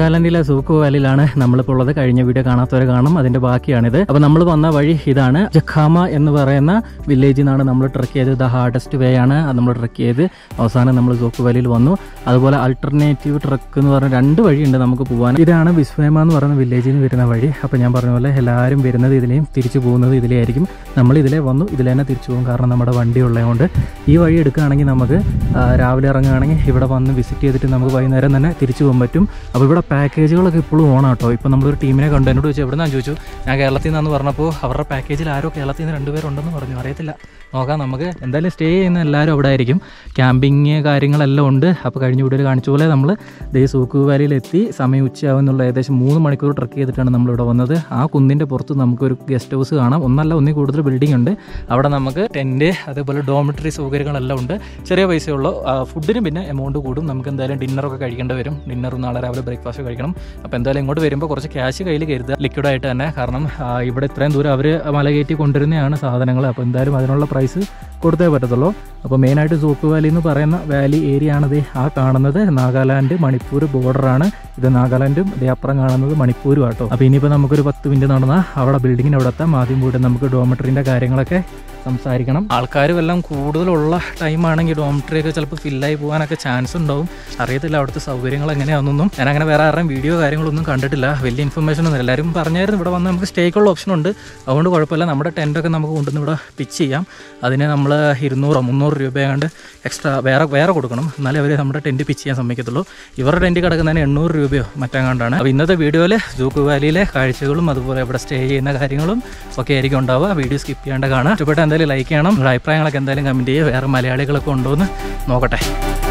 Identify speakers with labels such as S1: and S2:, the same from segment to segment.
S1: നാഗാലാൻഡിലെ സൂക്കു വാലിയിലാണ് നമ്മളിപ്പോൾ ഉള്ളത് കഴിഞ്ഞ വീഡിയോ കാണാത്തവരെ കാണും അതിന്റെ ബാക്കിയാണിത് അപ്പോൾ നമ്മൾ വന്ന വഴി ഇതാണ് ജഖാമ എന്ന് പറയുന്ന വില്ലേജിൽ നിന്നാണ് നമ്മൾ ട്രക്ക് ചെയ്ത് ദ ഹാർഡസ്റ്റ് വേ ആണ് അത് നമ്മൾ ട്രക്ക് ചെയ്ത് അവസാനം നമ്മൾ സൂക്കു വാലിയിൽ വന്നു അതുപോലെ അൾട്ടർനേറ്റീവ് ട്രക്ക് എന്ന് പറഞ്ഞ രണ്ട് വഴിയുണ്ട് നമുക്ക് പോകാൻ ഇതാണ് വിസ്വേമ എന്ന് പറയുന്ന വില്ലേജിൽ നിന്ന് വരുന്ന വഴി അപ്പോൾ ഞാൻ പറഞ്ഞ പോലെ എല്ലാവരും വരുന്നത് ഇതിലെയും തിരിച്ചു പോകുന്നത് ഇതിലെയായിരിക്കും നമ്മൾ ഇതിലെ വന്നു ഇതിലെ തന്നെ തിരിച്ചു പോകും കാരണം നമ്മുടെ വണ്ടി ഉള്ളതുകൊണ്ട് ഈ വഴി എടുക്കുകയാണെങ്കിൽ നമുക്ക് ആ, രാവിലെ ഇറങ്ങുകയാണെങ്കിൽ ഇവിടെ വന്ന് വിസിറ്റ് ചെയ്തിട്ട് നമുക്ക് വൈകുന്നേരം തന്നെ തിരിച്ചു പോകാൻ പറ്റും അപ്പോൾ ഇവിടെ പാക്കേജുകളൊക്കെ ഇപ്പോഴും ഓണാട്ടോ ഇപ്പോൾ നമ്മളൊരു ടീമിനെ കണ്ടു എന്നോട് ചോദിച്ചു എവിടെ നിന്നാണ് ചോദിച്ചു ഞാൻ കേരളത്തിൽ നിന്നാന്ന് പറഞ്ഞപ്പോൾ അവരുടെ പാക്കേജിൽ ആരോ കേരളത്തിൽ നിന്ന് രണ്ടുപേരുണ്ടെന്ന് പറഞ്ഞു അറിയത്തില്ല നോക്കാം നമുക്ക് എന്തായാലും സ്റ്റേ ചെയ്യുന്ന എല്ലാവരും അവിടെ ആയിരിക്കും ക്യാമ്പിങ് കാര്യങ്ങളെല്ലാം ഉണ്ട് അപ്പോൾ കഴിഞ്ഞ വീഡിയോയിൽ കാണിച്ച പോലെ നമ്മൾ ദേ സൂക്കു വാലിയിൽ എത്തി സമയം ഉച്ചയാവുന്നുള്ള ഏകദേശം മൂന്ന് മണിക്കൂർ ട്രക്ക് ചെയ്തിട്ടാണ് നമ്മളിവിടെ വന്നത് ആ കുന്നിൻ്റെ പുറത്ത് നമുക്കൊരു ഗസ്റ്റ് ഹൗസ് കാണാം ഒന്നല്ല ഒന്നിൽ കൂടുതൽ ബിൽഡിംഗ് ഉണ്ട് അവിടെ നമുക്ക് ടെൻറ്റ് അതേപോലെ ഡോമിറ്ററി സൗകര്യങ്ങളെല്ലാം ഉണ്ട് ചെറിയ പൈസയുള്ളൂ ആ, ഫുഡിന് പിന്നെ എമൗണ്ട് കൂടും നമുക്ക് എന്തായാലും ഡിന്നറൊക്കെ കഴിക്കേണ്ടി വരും ഡിന്നറും നാളെ രാവിലെ ബ്രേക്ക്ഫാസ്റ്റ് കഴിക്കണം അപ്പോൾ എന്തായാലും ഇങ്ങോട്ട് വരുമ്പോൾ കുറച്ച് ക്യാഷ് കയ്യിൽ കരുതുക ലിക്വിഡായിട്ട് തന്നെ കാരണം ആ, ഇവിടെ ഇത്രയും ദൂരം അവർ മല കയറ്റി കൊണ്ടുവരുന്നതാണ് സാധനങ്ങൾ അപ്പോൾ എന്തായാലും അതിനുള്ള പ്രൈസ് കൊടുത്തേ പറ്റത്തുള്ളൂ അപ്പോൾ മെയിനായിട്ട് സൂപ്പ് വാലി എന്ന് പറയുന്ന വാലി ഏരിയ ആണ് ദേ ആ കാണുന്നത് നാഗാലാൻഡ് മണിപ്പൂർ ബോർഡറാണ് ഇത് നാഗാലാൻഡും ദേ അപ്പുറം കാണുന്നത് മണിപ്പൂരും ആട്ടോ അപ്പോൾ ഇനിയിപ്പോൾ നമുക്കൊരു പത്ത് മിനിറ്റ് നടന്നാൽ അവിടെ ബിൽഡിങ്ങിന് അവിടെ എത്താം ആദ്യം പോയിട്ട് നമുക്ക് ഡോമിറ്ററിൻ്റെ കാര്യങ്ങളൊക്കെ സംസാരിക്കണം ആൾക്കാർ വല്ലതും കൂടുതലുള്ള ടൈമാണെങ്കിൽ ഡോമിറ്ററി ഒക്കെ ചിലപ്പോൾ ഫില്ലായി പോകാനൊക്കെ ചാൻസ് ഉണ്ടാവും അറിയത്തില്ല അവിടുത്തെ സൗകര്യങ്ങൾ എങ്ങനെയാണെന്നൊന്നും ഞാൻ അങ്ങനെ വേറെ ആരുടെയും വീഡിയോ കാര്യങ്ങളൊന്നും കണ്ടിട്ടില്ല വലിയ ഇൻഫർമേഷൻ ഒന്നും എല്ലാവരും പറഞ്ഞായിരുന്നു ഇവിടെ വന്ന് നമുക്ക് സ്റ്റേക്കുള്ള ഓപ്ഷൻ ഉണ്ട് അതുകൊണ്ട് കുഴപ്പമില്ല നമ്മുടെ ടെൻറ്റൊക്കെ നമുക്ക് കൊണ്ടുവന്ന് ഇവിടെ പിച്ച് ചെയ്യാം അതിന് നമ്മൾ ഇരുന്നൂറോ മുന്നൂറ് രൂപയാണ്ട് എക്സ്ട്രാ വേറെ വേറെ കൊടുക്കണം എന്നാലേ അവർ നമ്മുടെ ടെൻറ്റ് പിച്ച് ചെയ്യാൻ സമ്മതിക്കത്തുള്ളൂ ഇവരുടെ ടെൻറ്റ് കിടക്കുന്നതിന് എണ്ണൂറ് രൂപയോ മറ്റെങ്ങാണ്ടാണ് അപ്പോൾ ഇന്നത്തെ വീഡിയോയിൽ ജൂക്കു വാലിയിലെ കാഴ്ചകളും അതുപോലെ ഇവിടെ സ്റ്റേ ചെയ്യുന്ന കാര്യങ്ങളും ഒക്കെ ആയിരിക്കും ഉണ്ടാവുക വീഡിയോ സ്കിപ്പ് ചെയ്യാണ്ട് കാണാം ഇഷ്ടപ്പെട്ട എന്തായാലും ലൈക്ക് ചെയ്യണം നിങ്ങളുടെ അഭിപ്രായങ്ങളൊക്കെ എന്തായാലും കമൻറ്റ് ചെയ്യുക വേറെ മലയാളികളൊക്കെ ഉണ്ടോ എന്ന് നോക്കട്ടെ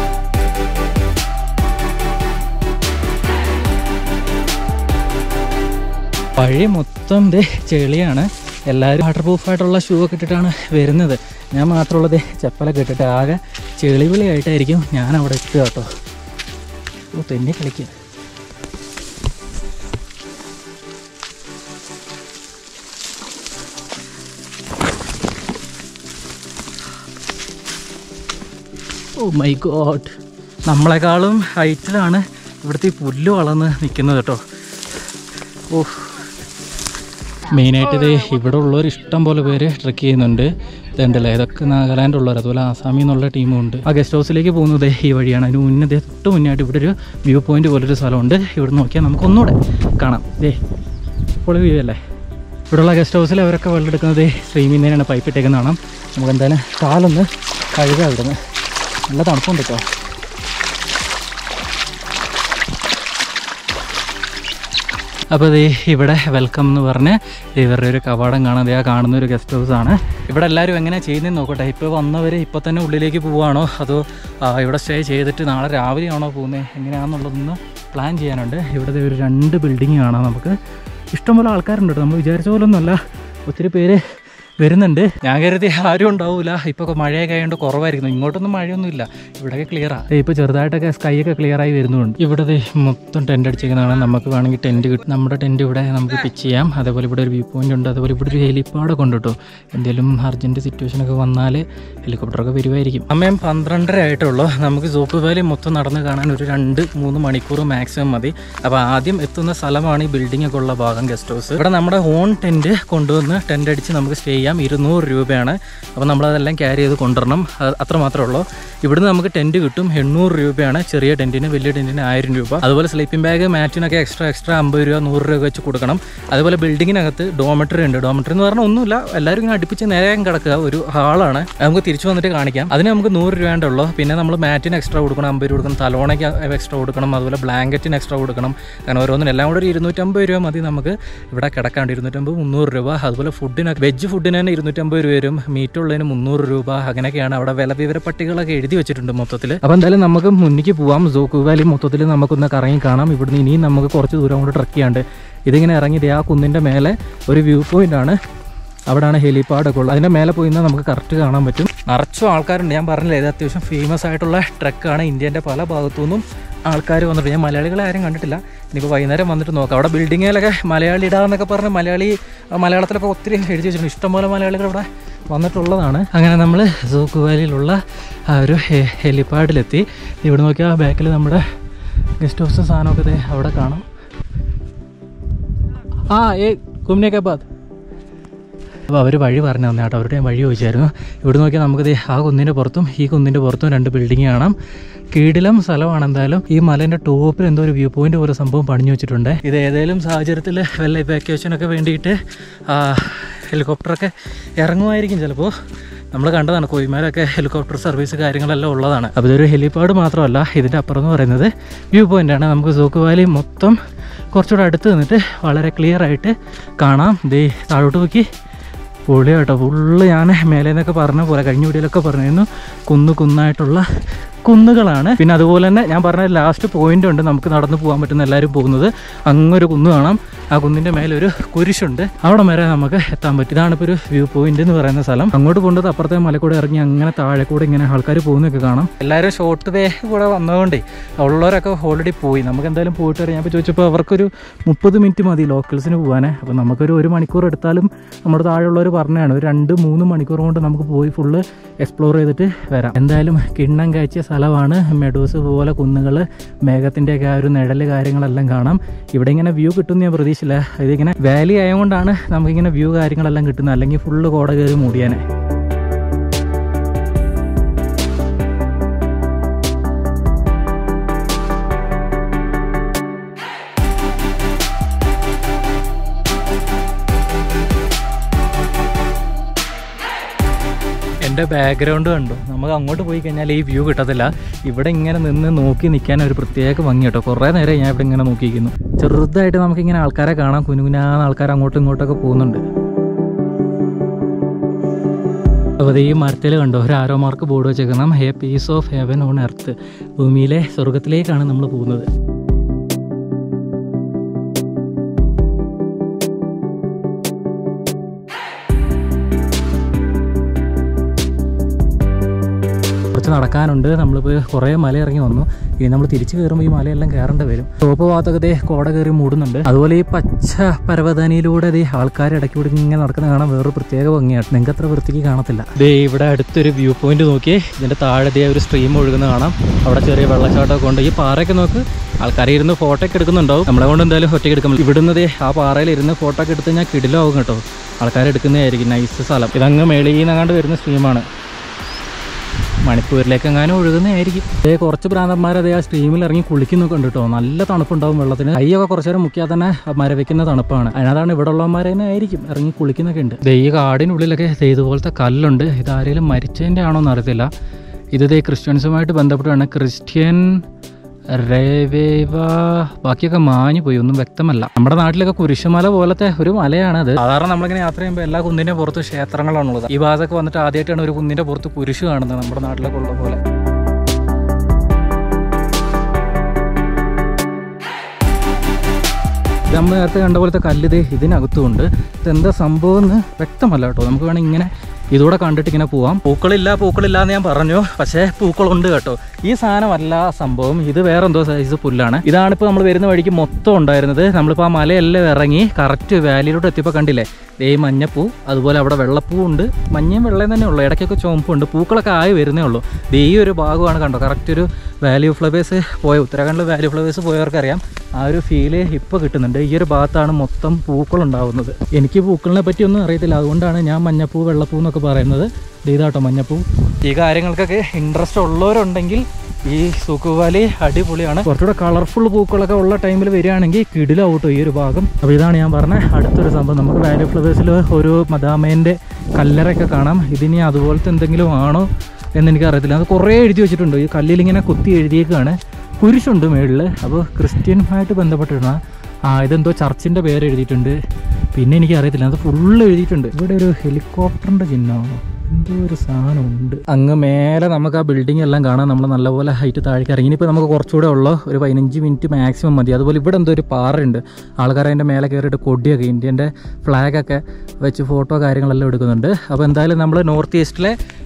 S1: വഴി മൊത്തം ദേ ചെളിയാണ് എല്ലാവരും വാട്ടർ പ്രൂഫായിട്ടുള്ള ഷൂ ഒക്കെ ഇട്ടിട്ടാണ് വരുന്നത് ഞാൻ മാത്രമുള്ളത് ചെപ്പലൊക്കെ ഇട്ടിട്ട് ആകെ ചെളിവിളിയായിട്ടായിരിക്കും ഞാൻ അവിടെ എത്തുക കേട്ടോ ഓ തെന്നി കളിക്കുക ഓ മൈ ഗോഡ് നമ്മളെക്കാളും ഹൈറ്റിലാണ് ഇവിടുത്തെ ഈ പുല്ല് വളർന്ന് നിൽക്കുന്നത് കേട്ടോ ഓ മെയിനായിട്ട് ഇത് ഇവിടെ ഉള്ളവർ ഇഷ്ടം പോലെ പേര് ട്രക്ക് ചെയ്യുന്നുണ്ട് ഇതുണ്ടല്ലേ ഇതൊക്കെ നാഗാലാൻഡ് ഉള്ളവർ അതുപോലെ ആസാമിൽ നിന്നുള്ള ടീമും ഉണ്ട് ആ ഗസ്റ്റ് ഹൗസിലേക്ക് പോകുന്നത് ഈ വഴിയാണ് അതിന് മുന്നേ ദേ തൊട്ട് മുന്നായിട്ട് ഇവിടെ ഒരു വ്യൂ പോയിന്റ് പോലൊരു സ്ഥലമുണ്ട് ഇവിടെ നോക്കിയാൽ നമുക്ക് ഒന്നുകൂടെ കാണാം ദേ ഇപ്പോൾ വ്യൂ അല്ലേ ഇവിടെയുള്ള ഗസ്റ്റ് ഹൗസിൽ അവരൊക്കെ വെള്ളം എടുക്കുന്നത് സ്ട്രീമിൽ നിന്നാണ് പൈപ്പ് ഇട്ടേക്കുന്ന കാണാം നമുക്ക് എന്തായാലും കാലൊന്ന് കഴുകാം ഇവിടുന്ന് നല്ല തണുപ്പുണ്ട് കേട്ടോ അപ്പോൾ ദേ ഇവിടെ വെൽക്കം എന്ന് പറഞ്ഞ് ഇവരുടെ ഒരു കവാടം കാണാൻ ദേ ആ കാണുന്ന ഒരു ഗസ്റ്റ് ഹൗസ് ആണ് ഇവിടെ എല്ലാവരും എങ്ങനെയാണ് ചെയ്യുന്നതെന്ന് നോക്കട്ടെ ഇപ്പോൾ വന്നവർ ഇപ്പോൾ തന്നെ ഉള്ളിലേക്ക് പോവുകയാണോ അതോ ആ, ഇവിടെ സ്റ്റേ ചെയ്തിട്ട് നാളെ രാവിലെയാണോ പോകുന്നത് എങ്ങനെയാണെന്നുള്ളതൊന്ന് പ്ലാൻ ചെയ്യാനുണ്ട് ഇവിടെ ദേ ഒരു രണ്ട് ബിൽഡിങ് കാണാം നമുക്ക് ഇഷ്ടംപോലെ ആൾക്കാരുണ്ട് കേട്ടോ നമ്മൾ വിചാരിച്ച പോലെ ഒന്നുമല്ല ഒത്തിരി പേര് വരുന്നുണ്ട് ഞാൻ കരുതി ആരും ഉണ്ടാവില്ല ഇപ്പോൾ മഴയൊക്കെ ആയതുകൊണ്ട് കുറവായിരിക്കുന്നു ഇങ്ങോട്ടൊന്നും മഴയൊന്നുമില്ല ഇവിടെയൊക്കെ ക്ലിയറാണ് ഇപ്പോൾ ചെറുതായിട്ടൊക്കെ സ്കൈ ഒക്കെ ക്ലിയർ ആയി വരുന്നുണ്ട് ഇവിടെ ദേ മൊത്തം ടെൻ്റ് അടിച്ചിരിക്കുന്നതാണ് നമുക്ക് വേണമെങ്കിൽ ടെൻറ്റ് കിട്ടും നമ്മുടെ ടെൻറ്റ് ഇവിടെ നമുക്ക് പിച്ച് ചെയ്യാം അതേപോലെ ഇവിടെ ഒരു വ്യൂ പോയിന്റ് ഉണ്ട് അതേപോലെ ഇവിടെ ഒരു ഹെലിപ്പാഡൊക്കെ ഉണ്ട് കേട്ടോ എന്തെങ്കിലും അർജൻറ്റ് സിറ്റുവേഷനൊക്കെ വന്നാൽ ഹെലികോപ്റ്ററൊക്കെ വരുമായിരിക്കും സമയം പന്ത്രണ്ടര ആയിട്ടുള്ളൂ നമുക്ക് സോപ്പ് വാലി മൊത്തം നടന്ന് കാണാൻ ഒരു രണ്ട് മൂന്ന് മണിക്കൂർ മാക്സിമം മതി അപ്പോൾ ആദ്യം എത്തുന്ന സ്ഥലമാണ് ഈ ബിൽഡിംഗ് ഒക്കെ ഉള്ള ഭാഗം ഗസ്റ്റ് ഹൗസ് ഇവിടെ നമ്മുടെ ഓൺ ടെൻറ്റ് കൊണ്ടുവന്ന് ടെൻറ്റ് അടിച്ച് നമുക്ക് സ്റ്റേ ചെയ്യാം ഇരുന്നൂറ് രൂപയാണ് അപ്പോൾ നമ്മളതെല്ലാം ക്യാരി ചെയ്ത് കൊണ്ടുവരണം അത് അത്ര മാത്രമേ ഉള്ളൂ ഇവിടുന്ന് നമുക്ക് ടെൻറ്റ് കിട്ടും എണ്ണൂറ് രൂപയാണ് ചെറിയ ടെൻറ്റിന് വലിയ ടെൻറ്റിന് ആയിരം രൂപ അതുപോലെ സ്ലീപ്പിംഗ് ബാഗ് മാറ്റിനൊക്കെ എക്സ്ട്രാ എക്സ്ട്രാ അമ്പത് രൂപ നൂറ് രൂപ വെച്ച് കൊടുക്കണം അതുപോലെ ബിൽഡിങ്ങിനകത്ത് ഡോമെട്രി ഉണ്ട് ഡോമെട്രി എന്ന് പറഞ്ഞാൽ ഒന്നുമില്ല എല്ലാവരും ഇങ്ങനെ അടുപ്പിച്ച് നേരെ കിടക്കുക ഒരു ഹാളാണ് നമുക്ക് തിരിച്ചു വന്നിട്ട് കാണിക്കാം അതിന് നമുക്ക് നൂറ് രൂപേൻ്റെ ഉള്ളൂ പിന്നെ നമ്മൾ മാറ്റിന് എക്സ്ട്രാ കൊടുക്കണം അമ്പത് രൂപ കൊടുക്കണം തലോണയ്ക്ക് എക്സ്ട്രാ കൊടുക്കണം അതുപോലെ ബ്ലാങ്കറ്റിന് എക്സ്ട്രാ കൊടുക്കണം അങ്ങനെ ഓരോന്നിനും എല്ലാം കൂടെ ഒരു ഇരുന്നൂറ്റമ്പത് രൂപ മതി നമുക്ക് ഇവിടെ കിടക്കാണ്ട് ഇരുന്നൂറ്റമ്പത് മുന്നൂറ് രൂപ അതുപോലെ ഫുഡിനൊക്കെ വെജ് ഫുഡിന് തന്നെ ഇരുന്നൂറ്റമ്പത് രൂപ വരും മീറ്റ് ഉള്ളതിന് മുന്നൂറ് രൂപ അങ്ങനെയൊക്കെയാണ് അവിടെ വില വിവര പട്ടികളൊക്കെ എഴുതി വെച്ചിട്ടുണ്ട് മൊത്തത്തിൽ അപ്പോൾ എന്തായാലും നമുക്ക് മുന്നിലേക്ക് പോവാം സോക്കു വാലി മൊത്തത്തിൽ നമുക്കൊന്ന് കറങ്ങി കാണാം ഇവിടുന്ന് ഇനിയും നമുക്ക് കുറച്ച് ദൂരം കൂടെ ട്രക്ക് ചെയ്യാണ്ട് ഇതിങ്ങനെ ഇറങ്ങി ദേ ആ കുന്നിൻ്റെ മേലെ ഒരു വ്യൂ പോയിന്റ് ആണ് അവിടെയാണ് ഹെലിപ്പാഡൊക്കെ ഉള്ളത് അതിൻ്റെ മേലെ പോയി നിന്നാൽ നമുക്ക് കറക്റ്റ് കാണാൻ പറ്റും നിറച്ചും ആൾക്കാരുണ്ട് ഞാൻ പറഞ്ഞില്ലേ ഇത് അത്യാവശ്യം ഫേമസ് ആയിട്ടുള്ള ട്രക്കാണ് ഇന്ത്യൻ്റെ പല ഭാഗത്തു നിന്നും ആൾക്കാർ വന്നിട്ട് ഞാൻ മലയാളികളെ ആരും കണ്ടിട്ടില്ല ഇനിയിപ്പോൾ വൈകുന്നേരം വന്നിട്ട് നോക്കാം അവിടെ ബിൽഡിങ്ങിലൊക്കെ മലയാളി ഇടാന്നൊക്കെ പറഞ്ഞ് മലയാളി ആ, മലയാളത്തിലൊക്കെ ഒത്തിരി എഴുതി വെച്ചിട്ടുണ്ട് ഇഷ്ടംപോലെ മലയാളികൾ ഇവിടെ വന്നിട്ടുള്ളതാണ് അങ്ങനെ നമ്മൾ സൂക്ക് വാലിയിലുള്ള ആ ഒരു ഹെ- ഹെലിപ്പാഡിലെത്തി ഇവിടെ നോക്കിയാൽ ബാക്കിൽ നമ്മുടെ ഗസ്റ്റ് ഹൗസ് സാധനമൊക്കെ ദേ അവിടെ കാണാം ആ ഏ കുമിനേക്കെ ബാദ് അപ്പോൾ അവർ വഴി പറഞ്ഞു തന്നെ കേട്ടോ അവരുടെ ഞാൻ വഴി ചോദിച്ചായിരുന്നു ഇവിടെ നോക്കിയാൽ നമുക്ക് ദേ ആ കുന്നിൻ്റെ പുറത്തും ഈ കുന്നിൻ്റെ പുറത്തും രണ്ട് ബിൽഡിംഗ് കാണാം കീടിലം സ്ഥലമാണ് എന്തായാലും ഈ മലേൻ്റെ ടോപ്പിൽ എന്തോ ഒരു വ്യൂ പോയിന്റ് പോലെ സംഭവം പണിഞ്ഞു വെച്ചിട്ടുണ്ട് ഇത് ഏതെങ്കിലും സാഹചര്യത്തിൽ വല്ല ഇവാക്യുവേഷനൊക്കെ വേണ്ടിയിട്ട് ആ, ഹെലികോപ്റ്ററൊക്കെ ഇറങ്ങുമായിരിക്കും ചിലപ്പോൾ നമ്മൾ കണ്ടതാണ് കോയിമാരൊക്കെ ഹെലികോപ്റ്റർ സർവീസ് കാര്യങ്ങളെല്ലാം ഉള്ളതാണ് അപ്പോൾ ഇതൊരു ഹെലിപ്പാഡ് മാത്രമല്ല ഇതിൻ്റെ അപ്പുറം എന്ന് പറയുന്നത് വ്യൂ പോയിൻ്റാണ് നമുക്ക് സൂക്ക് വാലി മൊത്തം കുറച്ചുകൂടെ അടുത്ത് നിന്നിട്ട് വളരെ ക്ലിയർ ആയിട്ട് കാണാം ദേ താഴോട്ട് നോക്കി പൊളി കേട്ടോ ഫുള്ള് ഞാൻ മേലെ നിന്നൊക്കെ പറഞ്ഞ പോലെ കഴിഞ്ഞ വീഡിയോയിലൊക്കെ പറഞ്ഞിരുന്നു കുന്നു കുന്നായിട്ടുള്ള കുന്നുകളാണ് പിന്നെ അതുപോലെ തന്നെ ഞാൻ പറഞ്ഞ ലാസ്റ്റ് പോയിന്റ് ഉണ്ട് നമുക്ക് നടന്നു പോകാൻ പറ്റുന്ന എല്ലാവരും പോകുന്നത് അങ്ങൊരു കുന്ന് കാണാം ആ കുന്നിൻ്റെ മേലെ ഒരു കുരിശുണ്ട് അവിടെ വരെ നമുക്ക് എത്താൻ പറ്റും ഇതാണ് ഇപ്പോൾ ഒരു വ്യൂ പോയിന്റ് എന്ന് പറയുന്ന സ്ഥലം അങ്ങോട്ട് പോകേണ്ടത് അപ്പുറത്തെ മലക്കൂടെ ഇറങ്ങി അങ്ങനെ താഴെ കൂടെ ഇങ്ങനെ ആൾക്കാർ പോകുന്നൊക്കെ കാണാം എല്ലാവരും ഷോർട്ട് വേ കൂടെ വന്നതുകൊണ്ടേ ഉള്ളവരൊക്കെ ഓൾറെഡി പോയി നമുക്ക് എന്തായാലും പോയിട്ട് വരാം ഞാൻ ഇപ്പോൾ ചോദിച്ചപ്പോൾ അവർക്കൊരു മുപ്പത് മിനിറ്റ് മതി ലോക്കൽസിന് പോകാനേ അപ്പോൾ നമുക്കൊരു ഒരു മണിക്കൂർ എടുത്താലും നമ്മുടെ താഴെയുള്ളവർ പറഞ്ഞതാണ് ഒരു രണ്ട് മൂന്ന് മണിക്കൂർ കൊണ്ട് നമുക്ക് പോയി ഫുള്ള് എക്സ്പ്ലോർ ചെയ്തിട്ട് വരാം എന്തായാലും കിണ്ണം കാഴ്ച സ്ഥലമാണ് മെഡൂസ് പോലെ കുന്നുകൾ മേഘത്തിൻ്റെയൊക്കെ ആ ഒരു നിഴല് കാര്യങ്ങളെല്ലാം കാണാം ഇവിടെ ഇങ്ങനെ വ്യൂ കിട്ടുമെന്ന് ഞാൻ പ്രതീക്ഷിച്ചില്ല ഇതിങ്ങനെ വാലി ആയതുകൊണ്ടാണ് നമുക്കിങ്ങനെ വ്യൂ കാര്യങ്ങളെല്ലാം കിട്ടുന്നത് അല്ലെങ്കിൽ ഫുള്ള് കോട കയറി മൂടിയാനെ എൻ്റെ ബാക്ക്ഗ്രൗണ്ട് കണ്ടു നമുക്ക് അങ്ങോട്ട് പോയി കഴിഞ്ഞാൽ ഈ വ്യൂ കിട്ടത്തില്ല ഇവിടെ ഇങ്ങനെ നിന്ന് നോക്കി നിൽക്കാൻ ഒരു പ്രത്യേക ഭംഗി കേട്ടോ കുറേ നേരം ഞാൻ ഇവിടെ ഇങ്ങനെ നോക്കിയിരിക്കുന്നു ചെറുതായിട്ട് നമുക്കിങ്ങനെ ആൾക്കാരെ കാണാം കുനുകുനാന്ന് ആൾക്കാർ അങ്ങോട്ടും ഇങ്ങോട്ടൊക്കെ പോകുന്നുണ്ട് അപ്പോൾ ദേ ഈ മരത്തിൽ കണ്ടോ ഒരു ആരോ മാർക്ക് ബോർഡ് വെച്ചേക്കണം hey piece of heaven on earth ഭൂമിയിലെ സ്വർഗത്തിലേക്കാണ് നമ്മൾ പോകുന്നത് കുറച്ച് നടക്കാനുണ്ട് നമ്മളിപ്പോൾ കുറേ മല ഇറങ്ങി വന്നു ഇനി നമ്മൾ തിരിച്ചു കയറുമ്പോൾ ഈ മലയെല്ലാം കയറേണ്ടി വരും ടോപ്പ് ഭാഗത്തൊക്കെ ദേ കോട കയറി മൂടുന്നുണ്ട് അതുപോലെ ഈ പച്ച പരവതാനിയിലൂടെ ദേ ആൾക്കാർ ഇടയ്ക്കൂടെ ഇങ്ങനെ നടക്കുന്ന കാണാൻ വേറൊരു പ്രത്യേക ഭംഗിയാണ് നിങ്ങൾക്ക് അത്ര വൃത്തിക്ക് കാണത്തില്ല ദേ ഇവിടെ അടുത്തൊരു വ്യൂ പോയിന്റ് നോക്കിയേ ഇതിൻ്റെ താഴെ ദേ ഒരു സ്ട്രീം ഒഴുകുന്ന കാണാം അവിടെ ചെറിയ വെള്ളച്ചാട്ടമൊക്കെ ഉണ്ട് ഈ പാറയൊക്കെ നോക്ക് ആൾക്കാരെ ഇരുന്ന് ഫോട്ടോ ഒക്കെ എടുക്കുന്നുണ്ടാവും നമ്മളെ കൊണ്ട് എന്തായാലും ഒറ്റയ്ക്ക് എടുക്കാൻ പറ്റും ഇവിടുന്ന് ദേ ആ പാറയിൽ ഇരുന്ന് ഫോട്ടോ ഒക്കെ എടുത്ത് ഞാൻ കിടിലാവും കേട്ടോ ആൾക്കാരെടുക്കുന്നതായിരിക്കും നൈസ് സ്ഥലം ഇതങ്ങ് മേളിൽ നിന്നങ്ങാണ്ട് വരുന്ന സ്ട്രീമാണ് മണിപ്പൂരിലേക്ക് എങ്ങാനും ഒഴുകുന്നതായിരിക്കും അതേ കുറച്ച് ഭ്രാന്തന്മാർ അതേ ആ സ്ട്രീമിൽ ഇറങ്ങി കുളിക്കുന്നൊക്കെ ഉണ്ട് കേട്ടോ നല്ല തണുപ്പുണ്ടാവും വെള്ളത്തിന് കൈയൊക്കെ കുറച്ച് നേരം മുക്കിയാൽ തന്നെ മരവിക്കുന്ന തണുപ്പാണ് അതിനകത്താണ് ഇവിടെ ഉള്ളവന്മാരെ തന്നെ ആയിരിക്കും ഇറങ്ങി കുളിക്കുന്നൊക്കെ ഉണ്ട് ദേ ഈ കാടിനുള്ളിലൊക്കെ ദേ ഇതുപോലത്തെ കല്ലുണ്ട് ഇത് ആരെങ്കിലും മരിച്ചതിൻ്റെ ആണോ എന്ന് അറിയത്തില്ല ഇത് ദേ ക്രിസ്ത്യൻസുമായിട്ട് ബന്ധപ്പെട്ടാണ് ക്രിസ്ത്യൻ റേവേവ ബാക്കിയൊക്കെ മാഞ്ഞു പോയി ഒന്നും വ്യക്തമല്ല നമ്മുടെ നാട്ടിലൊക്കെ കുരിശുമല പോലത്തെ ഒരു മലയാണ് അത് സാധാരണ നമ്മളിങ്ങനെ യാത്ര ചെയ്യുമ്പോൾ എല്ലാ കുന്നിന്റെ പുറത്ത് ക്ഷേത്രങ്ങളാണുള്ളത് ഈ ഭാഗത്തൊക്കെ വന്നിട്ട് ആദ്യമായിട്ടാണ് ഒരു കുന്നിന്റെ പുറത്ത് കുരിശ് കാണുന്നത് നമ്മുടെ നാട്ടിലൊക്കെ ഉള്ള പോലെ ഇത് നമ്മൾ നേരത്തെ കണ്ട പോലത്തെ കല്ലിത് ഇതിനകത്തുമുണ്ട് ഇതെന്താ സംഭവം എന്ന് വ്യക്തമല്ല കേട്ടോ നമുക്ക് വേണമെങ്കിൽ ഇങ്ങനെ ഇതൂടെ കണ്ടിട്ട് ഇങ്ങനെ പോവാം പൂക്കളില്ല പൂക്കളില്ല എന്ന് ഞാൻ പറഞ്ഞു പക്ഷേ പൂക്കളുണ്ട് കേട്ടോ ഈ സാധനമല്ല സംഭവം ഇത് വേറെ എന്തോ സൈസ് പുല്ലാണ് ഇതാണിപ്പോൾ നമ്മൾ വരുന്ന വഴിക്ക് മൊത്തം ഉണ്ടായിരുന്നത് നമ്മളിപ്പോൾ ആ മലയെല്ലാം ഇറങ്ങി കറക്റ്റ് വാലിയിലോട്ട് എത്തിയപ്പോൾ കണ്ടില്ലേ ദേ ഈ മഞ്ഞപ്പൂ അതുപോലെ അവിടെ വെള്ളപ്പൂ ഉണ്ട് മഞ്ഞയും വെള്ളയും തന്നെ ഉള്ളൂ ഇടയ്ക്കൊക്കെ ചുവപ്പുണ്ട് പൂക്കളൊക്കെ ആയി വരുന്നേ ഉള്ളൂ ദേ ഈ ഒരു ഭാഗമാണ് കണ്ടോ കറക്റ്റ് ഒരു വാല്യൂ ഫ്ലവേഴ്സ് പോയ ഉത്തരാഖണ്ഡിൽ വാല്യൂ ഫ്ലവേഴ്സ് പോയവർക്കറിയാം ആ ഒരു ഫീല് ഇപ്പോൾ കിട്ടുന്നുണ്ട് ഈ ഒരു ഭാഗത്താണ് മൊത്തം പൂക്കൾ ഉണ്ടാവുന്നത് എനിക്ക് പൂക്കളിനെ പറ്റി ഒന്നും അറിയത്തില്ല അതുകൊണ്ടാണ് ഞാൻ മഞ്ഞപ്പൂ വെള്ളപ്പൂ എന്നൊക്കെ പറയുന്നത് ദേ ഇതാട്ടോ മഞ്ഞപ്പൂ ഈ കാര്യങ്ങൾക്കൊക്കെ ഇൻട്രസ്റ്റ് ഉള്ളവരുണ്ടെങ്കിൽ ഈ സൂക്കുവാലി അടിപൊളിയാണ് കുറച്ചുകൂടെ കളർഫുൾ പൂക്കളൊക്കെ ഉള്ള ടൈമിൽ വരികയാണെങ്കിൽ കിടിലാവട്ടോ ഈ ഒരു ഭാഗം അപ്പോൾ ഇതാണ് ഞാൻ പറഞ്ഞ അടുത്തൊരു സംഭവം നമുക്ക് വാല്യൂ ഫ്ലവേഴ്സിൽ ഒരു മദാമേൻ്റെ കല്ലറയൊക്കെ കാണാം ഇതിനി അതുപോലത്തെ എന്തെങ്കിലും ആണോ എന്നെനിക്ക് അറിയത്തില്ല അത് കുറേ എഴുതി വെച്ചിട്ടുണ്ട് ഈ കല്ലിൽ ഇങ്ങനെ കുത്തി എഴുതിയേക്കാണ് കുരിശുണ്ട് മേളിൽ അപ്പോൾ ക്രിസ്ത്യനുമായിട്ട് ബന്ധപ്പെട്ടിരുന്ന ആ ഇതെന്തോ ചർച്ചിൻ്റെ പേര് എഴുതിയിട്ടുണ്ട് പിന്നെ എനിക്ക് അറിയത്തില്ല അത് ഫുള്ള് എഴുതിയിട്ടുണ്ട് ഇവിടെ ഒരു ഹെലികോപ്റ്ററിൻ്റെ ചിഹ്നമാണോ എന്തോ ഒരു സാധനമുണ്ട് അങ്ങ് മേലെ നമുക്ക് ആ ബിൽഡിംഗ് എല്ലാം കാണാം നമ്മൾ നല്ലപോലെ ഹൈറ്റ് താഴേക്ക് ഇറങ്ങി ഇനിയിപ്പോൾ നമുക്ക് കുറച്ചുകൂടെ ഉള്ള ഒരു പതിനഞ്ച് മിനിറ്റ് മാക്സിമം മതി അതുപോലെ ഇവിടെ എന്തോ ഒരു പാറയുണ്ട് ആൾക്കാർ അതിൻ്റെ മേലെ കയറിയിട്ട് കൊടിയൊക്കെ ഇന്ത്യൻ്റെ ഫ്ലാഗൊക്കെ വെച്ച് ഫോട്ടോ കാര്യങ്ങളെല്ലാം എടുക്കുന്നുണ്ട് അപ്പോൾ എന്തായാലും നമ്മൾ നോർത്ത് ഈസ്റ്റിലെ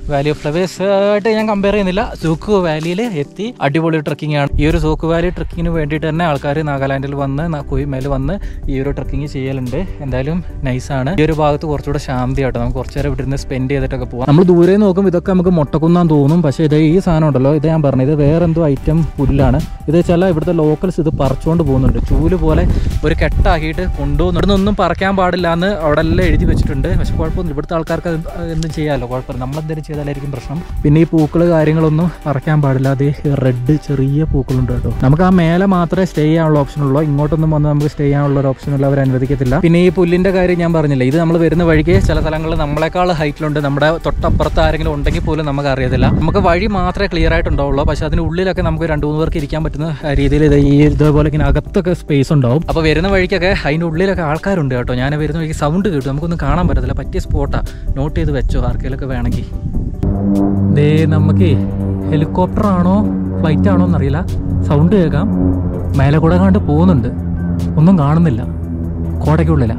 S1: വാലി ഓഫ് ഫ്ലവേഴ്സ് ആയിട്ട് ഞാൻ കമ്പയർ ചെയ്യുന്നില്ല സൂക്ക് വാലിയിൽ എത്തി അടിപൊളി ട്രക്കിംഗ് ആണ് ഈ ഒരു സൂക്ക് വാലി ട്രക്കിങ്ങിന് വേണ്ടിയിട്ട് തന്നെ ആൾക്കാർ നാഗാലാൻഡിൽ വന്ന് ന- കുയിമേൽ വന്ന് ഈ ഒരു ട്രക്കിംഗ് ചെയ്യലുണ്ട് എന്തായാലും നൈസാണ് ഈ ഒരു ഭാഗത്ത് കുറച്ചുകൂടെ ശാന്തിയാട്ടോ നമുക്ക് കുറച്ച് നേരം ഇവിടെ നിന്ന് സ്പെൻഡ് ചെയ്തിട്ടൊക്കെ പോകാം നമ്മൾ ദൂരെ നോക്കുമ്പോൾ ഇതൊക്കെ നമുക്ക് മുട്ടക്കുന്നാൻ തോന്നും പക്ഷേ ഇത് ഈ സാധനം ഉണ്ടല്ലോ ഇത് ഞാൻ പറഞ്ഞത് വേറെ എന്തോ ഐറ്റം പുല്ലാണ് ഇത് ചില ഇവിടുത്തെ ലോക്കൽസ് ഇത് പറിച്ചുകൊണ്ട് പോകുന്നുണ്ട് ചൂല് പോലെ ഒരു കെട്ടാക്കിയിട്ട് കൊണ്ടുപോകുന്നു ഇവിടുന്ന് ഒന്നും പറിക്കാൻ പാടില്ല എന്ന് അവിടെ എല്ലാം എഴുതി വെച്ചിട്ടുണ്ട് പക്ഷെ കുഴപ്പമൊന്നും ഇവിടുത്തെ ആൾക്കാർക്ക് അത് എന്തും ചെയ്യാമല്ലോ കുഴപ്പമില്ല നമ്മളെന്തെങ്കിലും ചെയ്താലായിരിക്കും പ്രശ്നം പിന്നെ ഈ പൂക്കൾ കാര്യങ്ങളൊന്നും പറിക്കാൻ പാടില്ല അത് റെഡ് ചെറിയ പൂക്കളുണ്ട് കേട്ടോ നമുക്ക് ആ മേലെ മാത്രമേ സ്റ്റേ ചെയ്യാനുള്ള ഓപ്ഷൻ ഉള്ളൂ ഇങ്ങോട്ടൊന്നും വന്ന് നമുക്ക് സ്റ്റേ ചെയ്യാനുള്ള ഒരു ഓപ്ഷൻ ഉള്ള അവർ അനുവദിക്കത്തില്ല പിന്നെ ഈ പുല്ലിന്റെ കാര്യം ഞാൻ പറഞ്ഞില്ല ഇത് നമ്മൾ വരുന്ന വഴിക്ക് ചില സ്ഥലങ്ങളിൽ നമ്മളെക്കാൾ ഹൈറ്റിലുണ്ട് നമ്മുടെ തൊട്ടപ്പുറത്ത് ആരെങ്കിലും ഉണ്ടെങ്കിൽ പോലും നമുക്ക് അറിയത്തില്ല നമുക്ക് വഴി മാത്രമേ ക്ലിയർ ആയിട്ടുണ്ടാവുള്ളൂ പക്ഷെ അതിന് ഉള്ളിലൊക്കെ നമുക്ക് രണ്ട് മൂന്ന് പേർക്ക് ഇരിക്കാൻ പറ്റുന്ന രീതിയിൽ ഇത് ഈ ഇതേപോലെ ഇങ്ങനെ അകത്തൊക്കെ സ്പേസ് ഉണ്ടാവും അപ്പോൾ വരുന്ന വഴിക്കൊക്കെ അതിൻ്റെ ഉള്ളിലൊക്കെ ആൾക്കാരുണ്ട് കേട്ടോ ഞാൻ വരുന്ന വഴിക്ക് സൗണ്ട് കേട്ടു നമുക്കൊന്നും കാണാൻ പറ്റത്തില്ല പറ്റിയ സ്പോട്ടാണ് നോട്ട് ചെയ്ത് വെച്ചോ ആർക്കെങ്കിലൊക്കെ വേണമെങ്കിൽ ദേ നമുക്ക് ഹെലികോപ്റ്റർ ആണോ ഫ്ലൈറ്റ് ആണോ എന്നറിയില്ല സൗണ്ട് കേൾക്കാം മേലെ കൂടെ കണ്ട് പോകുന്നുണ്ട് ഒന്നും കാണുന്നില്ല കോടയ്ക്കുള്ളില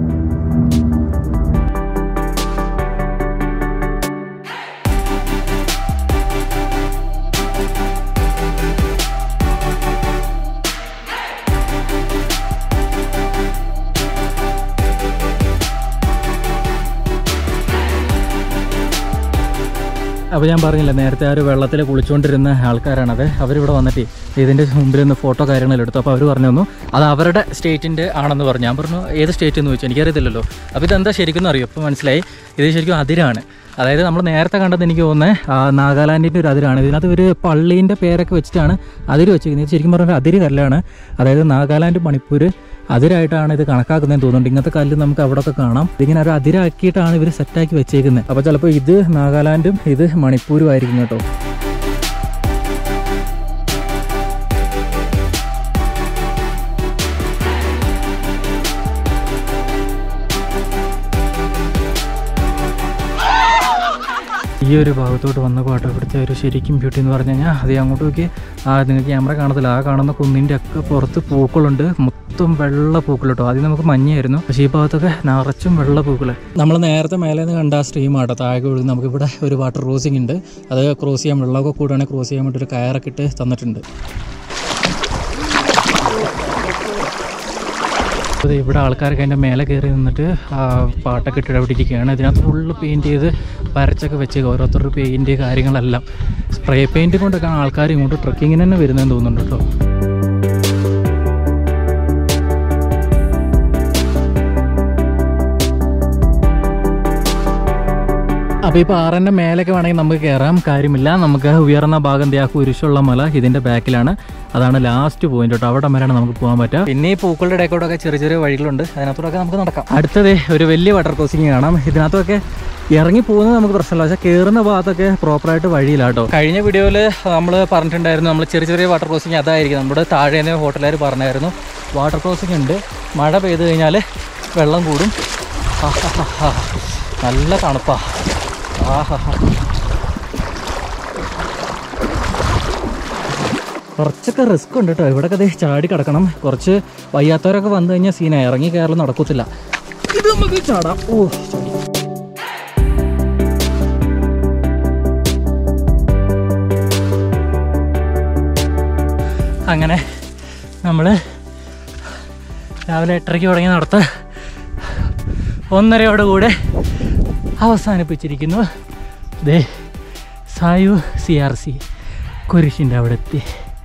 S1: അപ്പോൾ ഞാൻ പറഞ്ഞില്ല നേരത്തെ ആ ഒരു വെള്ളത്തിൽ കുളിച്ചുകൊണ്ടിരുന്ന ആൾക്കാരാണത് അവരിവിടെ വന്നിട്ട് ഇതിൻ്റെ മുമ്പിൽ നിന്ന് ഫോട്ടോ കാര്യങ്ങളെല്ലാം എടുത്തു അപ്പോൾ അവർ പറഞ്ഞു തന്നു അത് അവരുടെ സ്റ്റേറ്റിൻ്റെ ആണെന്ന് പറഞ്ഞു ഞാൻ പറഞ്ഞു ഏത് സ്റ്റേറ്റ് എന്ന് ചോദിച്ചു എനിക്കറിയത്തില്ലല്ലോ അപ്പോൾ ഇതെന്താ ശരിക്കും അറിയോ ഇപ്പോൾ മനസ്സിലായി ഇത് ശരിക്കും അതിരാണ് അതായത് നമ്മൾ നേരത്തെ കണ്ടത് എനിക്ക് തോന്നുന്നത് നാഗാലാൻഡിൻ്റെ ഒരു അതിരാണ് ഇതിനകത്ത് ഒരു പള്ളീൻ്റെ പേരൊക്കെ വെച്ചിട്ടാണ് അതിര് വെച്ചിരിക്കുന്നത് ഇത് ശരിക്കും പറഞ്ഞാൽ അതിര് കല്ലാണ് അതായത് നാഗാലാൻഡ് മണിപ്പൂർ അതിരായിട്ടാണ് ഇത് കണക്കാക്കുന്നതെന്ന് തോന്നുന്നുണ്ട് ഇങ്ങനത്തെ കല്ല് നമുക്ക് അവിടെ ഒക്കെ കാണാം ഇതിങ്ങനെ ഒരു അതിരാക്കിയിട്ടാണ് ഇവർ സെറ്റാക്കി വെച്ചേക്കുന്നത് അപ്പോൾ ചിലപ്പോൾ ഇത് നാഗാലാൻഡും ഇത് മണിപ്പൂരും ആയിരിക്കും കേട്ടോ ഈ ഒരു ഭാഗത്തോട്ട് വന്ന പാട്ട് ഇവിടുത്തെ ഒരു ശരിക്കും ബ്യൂട്ടി എന്ന് പറഞ്ഞു കഴിഞ്ഞാൽ അത് അങ്ങോട്ട് നോക്കി ആ നിങ്ങൾക്ക് ക്യാമറ കാണത്തില്ല ആ കാണുന്ന കുന്നിൻ്റെ ഒക്കെ പുറത്ത് പൂക്കളുണ്ട് മൊത്തം വെള്ള പൂക്കൾ കേട്ടോ ആദ്യം നമുക്ക് മഞ്ഞയായിരുന്നു പക്ഷേ ഈ ഭാഗത്തൊക്കെ നിറച്ചും വെള്ള പൂക്കൾ നമ്മൾ നേരത്തെ മേലെ നിന്ന് കണ്ട ആ സ്ട്രീം ആട്ടോ താഴെ ഒഴുകി നമുക്കിവിടെ ഒരു വാട്ടർ ക്രോസിംഗ് ഉണ്ട് അത് ക്രോസ് ചെയ്യാൻ വെള്ളമൊക്കെ കൂടുകയാണെങ്കിൽ ക്രോസ് ചെയ്യാൻ വേണ്ടി ഒരു കയറൊക്കെ ഇട്ട് തന്നിട്ടുണ്ട് അപ്പോൾ ഇവിടെ ആൾക്കാരൊക്കെ അതിൻ്റെ മേലെ കയറി നിന്നിട്ട് ആ പാട്ടൊക്കെ ഇട്ട് അവിടെ ഇരിക്കുകയാണ് ഇതിനകത്ത് ഫുള്ള് പെയിൻറ്റ് ചെയ്ത് വരച്ചൊക്കെ വെച്ച് ഓരോരുത്തരുടെ പെയിൻറ്റ് കാര്യങ്ങളെല്ലാം സ്പ്രേ പെയിൻറ്റ് കൊണ്ടൊക്കെയാണ് ആൾക്കാർ ഇങ്ങോട്ട് ട്രക്കിങ്ങിന് തന്നെ വരുന്നതെന്ന് തോന്നുന്നുണ്ട് കേട്ടോ അപ്പോൾ ഈ പാറൻ്റെ മേലൊക്കെ വേണമെങ്കിൽ നമുക്ക് കയറാം കാര്യമില്ല നമുക്ക് ഉയർന്ന ഭാഗം ദേ ആ കുരിശുള്ള മല ഇതിൻ്റെ ബാക്കിലാണ് അതാണ് ലാസ്റ്റ് പോയിന്റ് കേട്ടോ അവിടെ വരെയാണ് നമുക്ക് പോകാൻ പറ്റുക പിന്നെ ഈ പൂക്കളുടെ ഇടയ്ക്കൂടെ ചെറിയ ചെറിയ വഴികളുണ്ട് അതിനകത്തൂടെ നമുക്ക് നടക്കാം അടുത്തത് ഒരു വലിയ വാട്ടർ ക്രോസിംഗ് കാണാം ഇതിനകത്തൊക്കെ ഇറങ്ങി പോകുന്നത് നമുക്ക് പ്രശ്നമില്ല പക്ഷേ കയറുന്ന ഭാഗത്തൊക്കെ പ്രോപ്പറായിട്ട് വഴിയില്ല കേട്ടോ കഴിഞ്ഞ വീഡിയോയിൽ നമ്മൾ പറഞ്ഞിട്ടുണ്ടായിരുന്നു നമ്മൾ ചെറിയ ചെറിയ വാട്ടർ ക്രോസിംഗ് അതായിരിക്കും നമ്മുടെ താഴെ നിന്ന് ഹോട്ടലുകാർ പറഞ്ഞായിരുന്നു വാട്ടർ ക്രോസിംഗ് ഉണ്ട് മഴ പെയ്ത് കഴിഞ്ഞാൽ വെള്ളം കൂടും ആഹാഹാ. നല്ല തണുപ്പാ ആഹാ കുറച്ചൊക്കെ റിസ്ക് ഉണ്ട് കേട്ടോ ഇവിടെയൊക്കെ ദേ ചാടി കിടക്കണം കുറച്ച് വയ്യാത്തവരൊക്കെ വന്നു കഴിഞ്ഞാൽ സീന ഇറങ്ങി കയറൽ നടക്കത്തില്ല ഇത് നമുക്ക് ചാടാം ഓ ചാടി. അങ്ങനെ നമ്മൾ രാവിലെ എട്ടരയ്ക്ക് തുടങ്ങി നടത്ത ഒന്നരയോടുകൂടെ അവസാനിപ്പിച്ചിരിക്കുന്നു ദേ സായു സി ആർ സി കുരിശിൻ്റെ അവിടെ എത്തി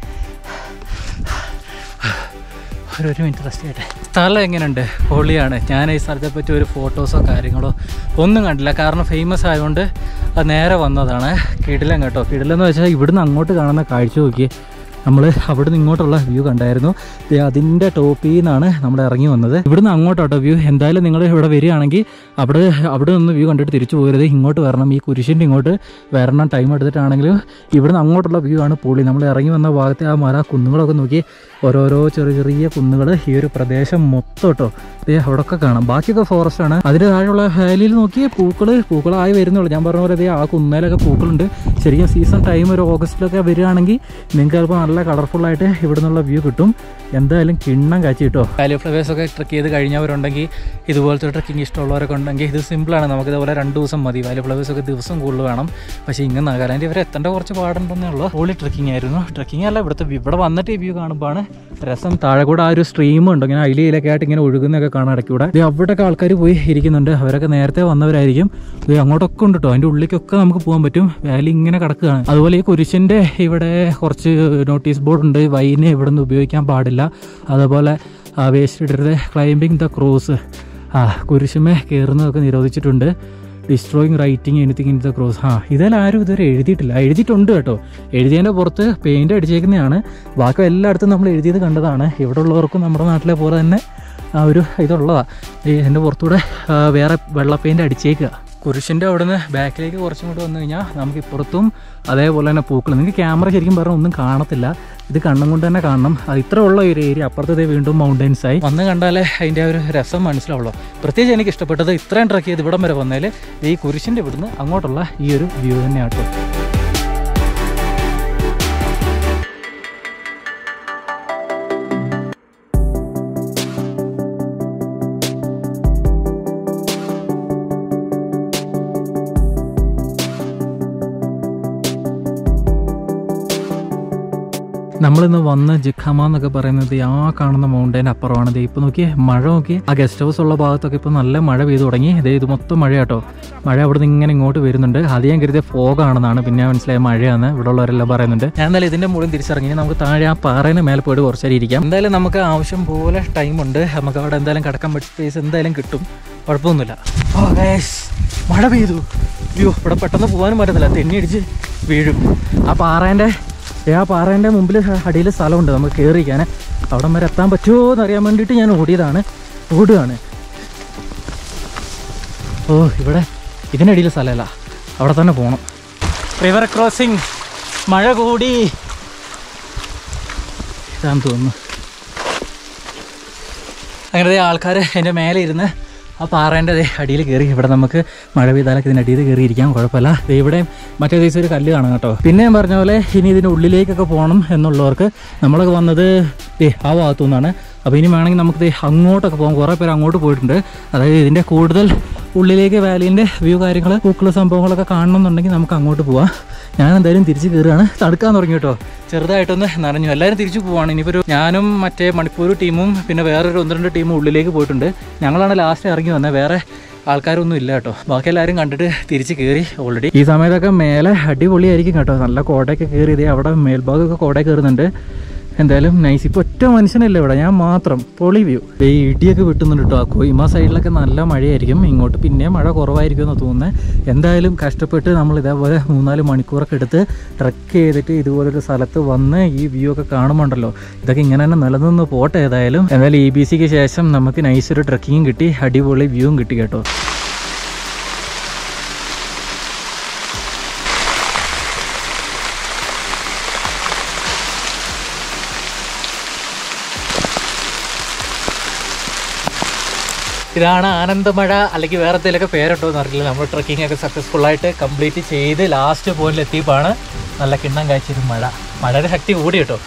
S1: ഒരു ഒരു മിനിറ്റ് റെസ്റ്റ് ചെയ്യട്ടെ സ്ഥലം എങ്ങനെയുണ്ട് പൊളിയാണ് ഞാൻ ഈ സ്ഥലത്തെ പറ്റി ഒരു ഫോട്ടോസോ കാര്യങ്ങളോ ഒന്നും കണ്ടില്ല കാരണം ഫേമസ് ആയതുകൊണ്ട് അത് നേരെ വന്നതാണ് കിടിലം കേട്ടോ കിടിലെന്ന് വെച്ചാൽ ഇവിടുന്ന് അങ്ങോട്ട് കാണുന്ന കാഴ്ച നോക്കി നമ്മൾ അവിടെ നിന്ന് ഇങ്ങോട്ടുള്ള വ്യൂ കണ്ടായിരുന്നു ദേ അതിൻ്റെ ടോപ്പിൽ നിന്നാണ് നമ്മൾ ഇറങ്ങി വന്നത് ഇവിടുന്ന് അങ്ങോട്ടോ വ്യൂ എന്തായാലും നിങ്ങൾ ഇവിടെ വരികയാണെങ്കിൽ അവിടെ അവിടെ നിന്ന് വ്യൂ കണ്ടിട്ട് തിരിച്ചു പോകരുത് ഇങ്ങോട്ട് വരണം ഈ കുരിശിൻ്റെ ഇങ്ങോട്ട് വരണം ടൈം എടുത്തിട്ടാണെങ്കിലും ഇവിടുന്ന് അങ്ങോട്ടുള്ള വ്യൂ ആണ് പൊളി നമ്മൾ ഇറങ്ങി വന്ന ഭാഗത്തെ ആ മല കുന്നുകളൊക്കെ നോക്കി ഓരോരോ ചെറിയ ചെറിയ കുന്നുകൾ ഈ ഒരു പ്രദേശം മൊത്തം കേട്ടോ ദേ അവിടെയൊക്കെ കാണാം ബാക്കിയൊക്കെ ഫോറസ്റ്റ് ആണ് അതിൻ്റെ താഴെയുള്ള വാലിയിൽ നോക്കി പൂക്കൾ പൂക്കളായി വരുന്നുള്ളൂ ഞാൻ പറഞ്ഞ പോലെ ദേ ആ കുന്നേലൊക്കെ പൂക്കളുണ്ട് ശരിക്കും സീസൺ ടൈം ഒരു ഓഗസ്റ്റിലൊക്കെ വരികയാണെങ്കിൽ നിങ്ങൾക്ക് ചിലപ്പോൾ നല്ല നല്ല കളർഫുള്ളായിട്ട് ഇവിടെ നിന്നുള്ള വ്യൂ കിട്ടും എന്തായാലും കിണ്ണം കാച്ചി കിട്ടോ വാലി ഫ്ലവേഴ്സ് ഒക്കെ ട്രക്ക് ചെയ്ത് കഴിഞ്ഞവരുണ്ടെങ്കിൽ ഇതുപോലത്തെ ട്രക്കിംഗ് ഇഷ്ടമുള്ളവരൊക്കെ ഉണ്ടെങ്കിൽ ഇത് സിമ്പിളാണ് നമുക്ക് ഇതുപോലെ രണ്ട് ദിവസം മതി വാലി ഫ്ലവേഴ്സ് ഒക്കെ ദിവസം കൂടുതൽ വേണം പക്ഷേ ഇങ്ങനെ നാഗാലാൻഡ് ഇവരെ എത്തേണ്ട കുറച്ച് പാടുണ്ടെന്നേ ഉള്ളൂ ഓളി ട്രക്കിംഗ് ആയിരുന്നു ട്രക്കിംഗ് അല്ല ഇവിടുത്തെ view- ഇവിടെ വന്നിട്ട് ഈ വ്യൂ കാണുമ്പോഴാണ് രസം താഴെ കൂടെ ആ ഒരു സ്ട്രീം ഉണ്ട് ഇങ്ങനെ അയിലയിലൊക്കെ ആയിട്ട് ഇങ്ങനെ ഒഴുകുന്നൊക്കെ കാണാൻ ഇടയ്ക്ക് കൂടെ ദേ അവിടെയൊക്കെ ആൾക്കാർ പോയി ഇരിക്കുന്നുണ്ട് അവരൊക്കെ നേരത്തെ വന്നവരായിരിക്കും ദേ അങ്ങോട്ടൊക്കെ ഉണ്ട് കേട്ടോ അതിൻ്റെ ഉള്ളിലേക്കൊക്കെ നമുക്ക് പോകാൻ പറ്റും വാലി ഇങ്ങനെ കിടക്കുകയാണ് അതുപോലെ ഈ കുരിശിൻ്റെ ഇവിടെ കുറച്ച് നോട്ടീസ് ബോർഡ് ഉണ്ട് വൈന് ഇവിടെ നിന്ന് ഉപയോഗിക്കാൻ പാടില്ല അതുപോലെ വേസ്റ്റ് ഇടരുത് ക്ലൈംബിങ് ദ ക്രോസ് ആ കുരിശുമേ കയറുന്നതൊക്കെ നിരോധിച്ചിട്ടുണ്ട് destroying writing anything in the cross ആ ഇതെല്ലാം ആരും ഇതുവരെ എഴുതിയിട്ടില്ല എഴുതിയിട്ടുണ്ട് കേട്ടോ എഴുതിയതിൻ്റെ പുറത്ത് പെയിൻ്റ് അടിച്ചേക്കുന്നതാണ് ബാക്കി എല്ലായിടത്തും നമ്മൾ എഴുതിയത് കണ്ടതാണ് ഇവിടെ ഉള്ളവർക്കും നമ്മുടെ നാട്ടിലെ പോലെ തന്നെ ആ ഒരു ഇതുള്ളതാണ് ഈ എൻ്റെ പുറത്തൂടെ ആ, വേറെ വെള്ള പെയിൻ്റ് അടിച്ചേക്കുക കുരിശിൻ്റെ അവിടുന്ന് ബാക്കിലേക്ക് കുറച്ചും കൂടി വന്നു കഴിഞ്ഞാൽ നമുക്ക് ഇപ്പുറത്തും അതേപോലെ തന്നെ പൂക്കൾ നിങ്ങൾക്ക് ക്യാമറ ശരിക്കും പറഞ്ഞാൽ ഒന്നും കാണത്തില്ല ഇത് കണ്ണും കൊണ്ട് തന്നെ കാണണം അത് ഇത്ര ഉള്ള ഒരു ഏരിയ അപ്പുറത്തതേ വീണ്ടും മൗണ്ടൻസ് ആയി വന്ന് കണ്ടാലേ അതിൻ്റെ ആ ഒരു രസം മനസ്സിലാവുള്ളൂ പ്രത്യേകിച്ച് എനിക്ക് ഇഷ്ടപ്പെട്ടത് ഇത്രയും ട്രക്ക് ചെയ്ത് ഇവിടം വരെ വന്നാൽ ഈ കുരിശിൻ്റെ ഇവിടുന്ന് അങ്ങോട്ടുള്ള ഈ ഒരു വ്യൂ തന്നെയാണ് കേട്ടോ നമ്മളിന്ന് വന്ന ജിഖമ എന്നൊക്കെ പറയുന്നത് ആ കാണുന്ന മൗണ്ടൈൻ അപ്പുറമാണ് ദേ ഇപ്പൊ നോക്കിയേ മഴ നോക്കി ആ ഗസ്റ്റ് ഹൗസ് ഉള്ള ഭാഗത്തൊക്കെ ഇപ്പൊ നല്ല മഴ പെയ്തു തുടങ്ങി ദേ ഇത് മൊത്തം മഴ കേട്ടോ മഴ അവിടെ നിന്ന് ഇങ്ങനെ ഇങ്ങോട്ട് വരുന്നുണ്ട് അത് ഞാൻ കരുതിയ ഫോഗ് ആണെന്നാണ് പിന്നെ മനസ്സിലായ മഴയാണ് ഇവിടെ ഉള്ളവരെല്ലാം പറയുന്നുണ്ട് ഞാൻ എന്തായാലും ഇതിന്റെ മുകളിൽ തിരിച്ചിറങ്ങി ഇനി നമുക്ക് താഴെ ആ പാറേനെ മേലെ പോയിട്ട് കുറച്ച് നേരം ഇരിക്കാം എന്തായാലും നമുക്ക് ആവശ്യം പോലെ ടൈം ഉണ്ട് നമുക്ക് അവിടെ എന്തായാലും കിടക്കാൻ പറ്റിയ സ്പേസ് എന്തായാലും കിട്ടും കുഴപ്പമൊന്നുമില്ല ഓ ഗൈസ് മഴ പെയ്തു അയ്യോ ഇവിടെ പെട്ടെന്ന് പോകാനും പറ്റത്തില്ല തെന്നി അടിച്ച് വീഴും ആ പാറേൻ്റെ ഏ, ആ പാറേൻ്റെ മുമ്പിൽ അടിയിൽ സ്ഥലമുണ്ട് നമുക്ക് കയറിയിരിക്കാൻ അവിടം വരെ എത്താൻ പറ്റുമോ എന്ന് അറിയാൻ വേണ്ടിയിട്ട് ഞാൻ ഓടിയതാണ് ഓടുകയാണ് ഓ ഇവിടെ ഇതിനടിയിൽ സ്ഥലമല്ല അവിടെ തന്നെ പോകണം റിവർ ക്രോസിങ് മഴ കൂടി ഇതാന്ന് തോന്നുന്നു അങ്ങനെ ആൾക്കാർ എൻ്റെ മേലെ ഇരുന്ന് ആ പാറേൻ്റെ ദേ അടിയിൽ കയറി ഇവിടെ നമുക്ക് മഴ പെയ്താലൊക്കെ ഇതിൻ്റെ അടിയിൽ കയറി ഇരിക്കാൻ കുഴപ്പമില്ല ദേ ഇവിടെ മറ്റേ ദിവസം ഒരു കല്ല് കാണാം കേട്ടോ പിന്നെ ഞാൻ പറഞ്ഞ പോലെ ഇനി ഇതിൻ്റെ ഉള്ളിലേക്കൊക്കെ പോകണം എന്നുള്ളവർക്ക് നമ്മളൊക്കെ വന്നത് ദേ ആ ഭാഗത്തു നിന്നാണ് അപ്പോൾ ഇനി വേണമെങ്കിൽ നമുക്ക് ദേ അങ്ങോട്ടൊക്കെ പോകാം കുറേ പേര് അങ്ങോട്ട് പോയിട്ടുണ്ട് അതായത് ഇതിൻ്റെ കൂടുതൽ ഉള്ളിലേക്ക് വാലീൻ്റെ വ്യൂ കാര്യങ്ങൾ പൂക്കൾ സംഭവങ്ങളൊക്കെ കാണണമെന്നുണ്ടെങ്കിൽ നമുക്ക് അങ്ങോട്ട് പോവാം ഞാൻ എന്തായാലും തിരിച്ച് കയറുകയാണ് തടുക്കാൻ തുടങ്ങി കേട്ടോ ചെറുതായിട്ടൊന്ന് നനഞ്ഞു എല്ലാവരും തിരിച്ചു പോവാണ് ഇനിയിപ്പോൾ ഒരു ഞാനും മറ്റേ മണിപ്പൂർ ടീമും പിന്നെ വേറൊരു ഒന്ന് രണ്ട് ടീമും ഉള്ളിലേക്ക് പോയിട്ടുണ്ട് ഞങ്ങളാണ് ലാസ്റ്റ് ഇറങ്ങി വന്നത് വേറെ ആൾക്കാരൊന്നും ഇല്ല കേട്ടോ ബാക്കി എല്ലാവരും കണ്ടിട്ട് തിരിച്ച് കയറി ഓൾറെഡി ഈ സമയത്തൊക്കെ മേലെ അടിപൊളിയായിരിക്കും കേട്ടോ നല്ല കോടയൊക്കെ കയറി ഇതേ അവിടെ മേൽഭാഗമൊക്കെ കോട കയറുന്നുണ്ട് എന്തായാലും നൈസ് ഇപ്പോൾ ഒറ്റ മനുഷ്യനല്ല ഇവിടെ ഞാൻ മാത്രം പൊളി വ്യൂ ഈ ഇടിയൊക്കെ വിട്ടുന്നുണ്ട് കേട്ടോ ആ കൊയ്മ സൈഡിലൊക്കെ നല്ല മഴയായിരിക്കും ഇങ്ങോട്ട് പിന്നെ മഴ കുറവായിരിക്കും എന്ന് തോന്നുന്നത് എന്തായാലും കഷ്ടപ്പെട്ട് നമ്മൾ ഇതേപോലെ മൂന്നാല് മണിക്കൂറൊക്കെ എടുത്ത് ട്രക്ക് ചെയ്തിട്ട് ഇതുപോലൊരു സ്ഥലത്ത് വന്ന് ഈ വ്യൂ ഒക്കെ കാണുമ്പോണ്ടല്ലോ ഇതൊക്കെ ഇങ്ങനെ തന്നെ നിലനിന്ന് പോട്ടെ ഏതായാലും എന്തായാലും ഇ ബി സിക്ക് ശേഷം നമുക്ക് നൈസ് ഒരു ട്രക്കിങ്ങും കിട്ടി അടിപൊളി വ്യൂവും കിട്ടി കേട്ടോ ഇതാണ് ആനന്ദമഴ അല്ലെങ്കിൽ വേറെ എന്തെങ്കിലുമൊക്കെ പേരുണ്ടോ എന്ന് അറിയില്ല നമ്മൾ ട്രക്കിംഗ് ഒക്കെ സക്സസ്ഫുൾ ആയിട്ട് കംപ്ലീറ്റ് ചെയ്ത് ലാസ്റ്റ് പോയിന്റിൽ എത്തിയപ്പോഴാണ് നല്ല കിണ്ണം കാഴ്ചയൊരു മഴ മഴയുടെ ശക്തി കൂടി കേട്ടോ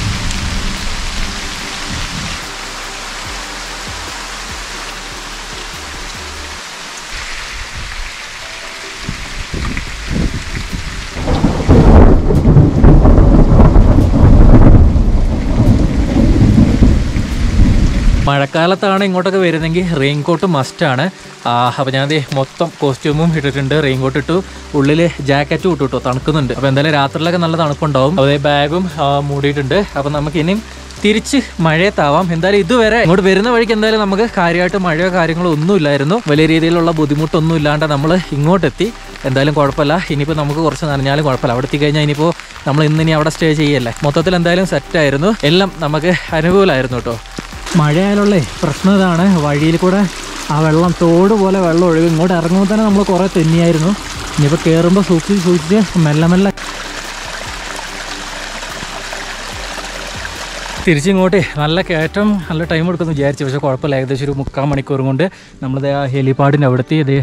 S1: മഴക്കാലത്താണ് ഇങ്ങോട്ടൊക്കെ വരുന്നെങ്കിൽ റെയിൻ കോട്ട് മസ്റ്റാണ് അപ്പോൾ ഞാൻ ദേ മൊത്തം കോസ്റ്റ്യൂമും ഇട്ടിട്ടുണ്ട് റെയിൻ കോട്ട് ഇട്ടു ഉള്ളിൽ ജാക്കറ്റും ഇട്ടു കേട്ടോ തണുക്കുന്നുണ്ട് അപ്പോൾ എന്തായാലും രാത്രിയിലൊക്കെ നല്ല തണുപ്പുണ്ടാവും അതേ ബാഗും ആ, മൂടിയിട്ടുണ്ട് അപ്പോൾ നമുക്ക് ഇനിയും തിരിച്ച് മഴയത്താവാം എന്തായാലും ഇതുവരെ ഇങ്ങോട്ട് വരുന്ന വഴിക്ക് എന്തായാലും നമുക്ക് കാര്യമായിട്ട് മഴയോ കാര്യങ്ങളോ ഒന്നും ഇല്ലായിരുന്നു വലിയ രീതിയിലുള്ള ബുദ്ധിമുട്ടൊന്നും ഇല്ലാണ്ട് നമ്മൾ ഇങ്ങോട്ടെത്തി എന്തായാലും കുഴപ്പമില്ല ഇനിയിപ്പോൾ നമുക്ക് കുറച്ച് നനഞ്ഞാലും കുഴപ്പമില്ല അവിടെ എത്തിക്കഴിഞ്ഞാൽ ഇനിയിപ്പോൾ നമ്മൾ ഇന്നിനി അവിടെ സ്റ്റേ ചെയ്യല്ലേ മൊത്തത്തിൽ എന്തായാലും സെറ്റായിരുന്നു എല്ലാം നമുക്ക് അനുകൂലമായിരുന്നു കേട്ടോ മഴയായാലുള്ളേ പ്രശ്നം ഇതാണ് വഴിയിൽ കൂടെ ആ വെള്ളം തോട് പോലെ വെള്ളം ഒഴുകും ഇങ്ങോട്ട് ഇറങ്ങുമ്പോൾ തന്നെ നമ്മൾ കുറേ തെന്നിയായിരുന്നു ഇനിയിപ്പോൾ കയറുമ്പോൾ സൂക്ഷിച്ച് സൂക്ഷിച്ച് മെല്ലെ മെല്ലെ തിരിച്ചിങ്ങോട്ട് നല്ല കയറ്റം നല്ല ടൈം എടുക്കുമെന്ന് വിചാരിച്ചു പക്ഷേ കുഴപ്പമില്ല ഏകദേശം ഒരു മുക്കാൽ മണിക്കൂർ കൊണ്ട് നമ്മളിത് ആ ഹെലിപ്പാഡിൻ്റെ അവിടുത്തെ ഇതേ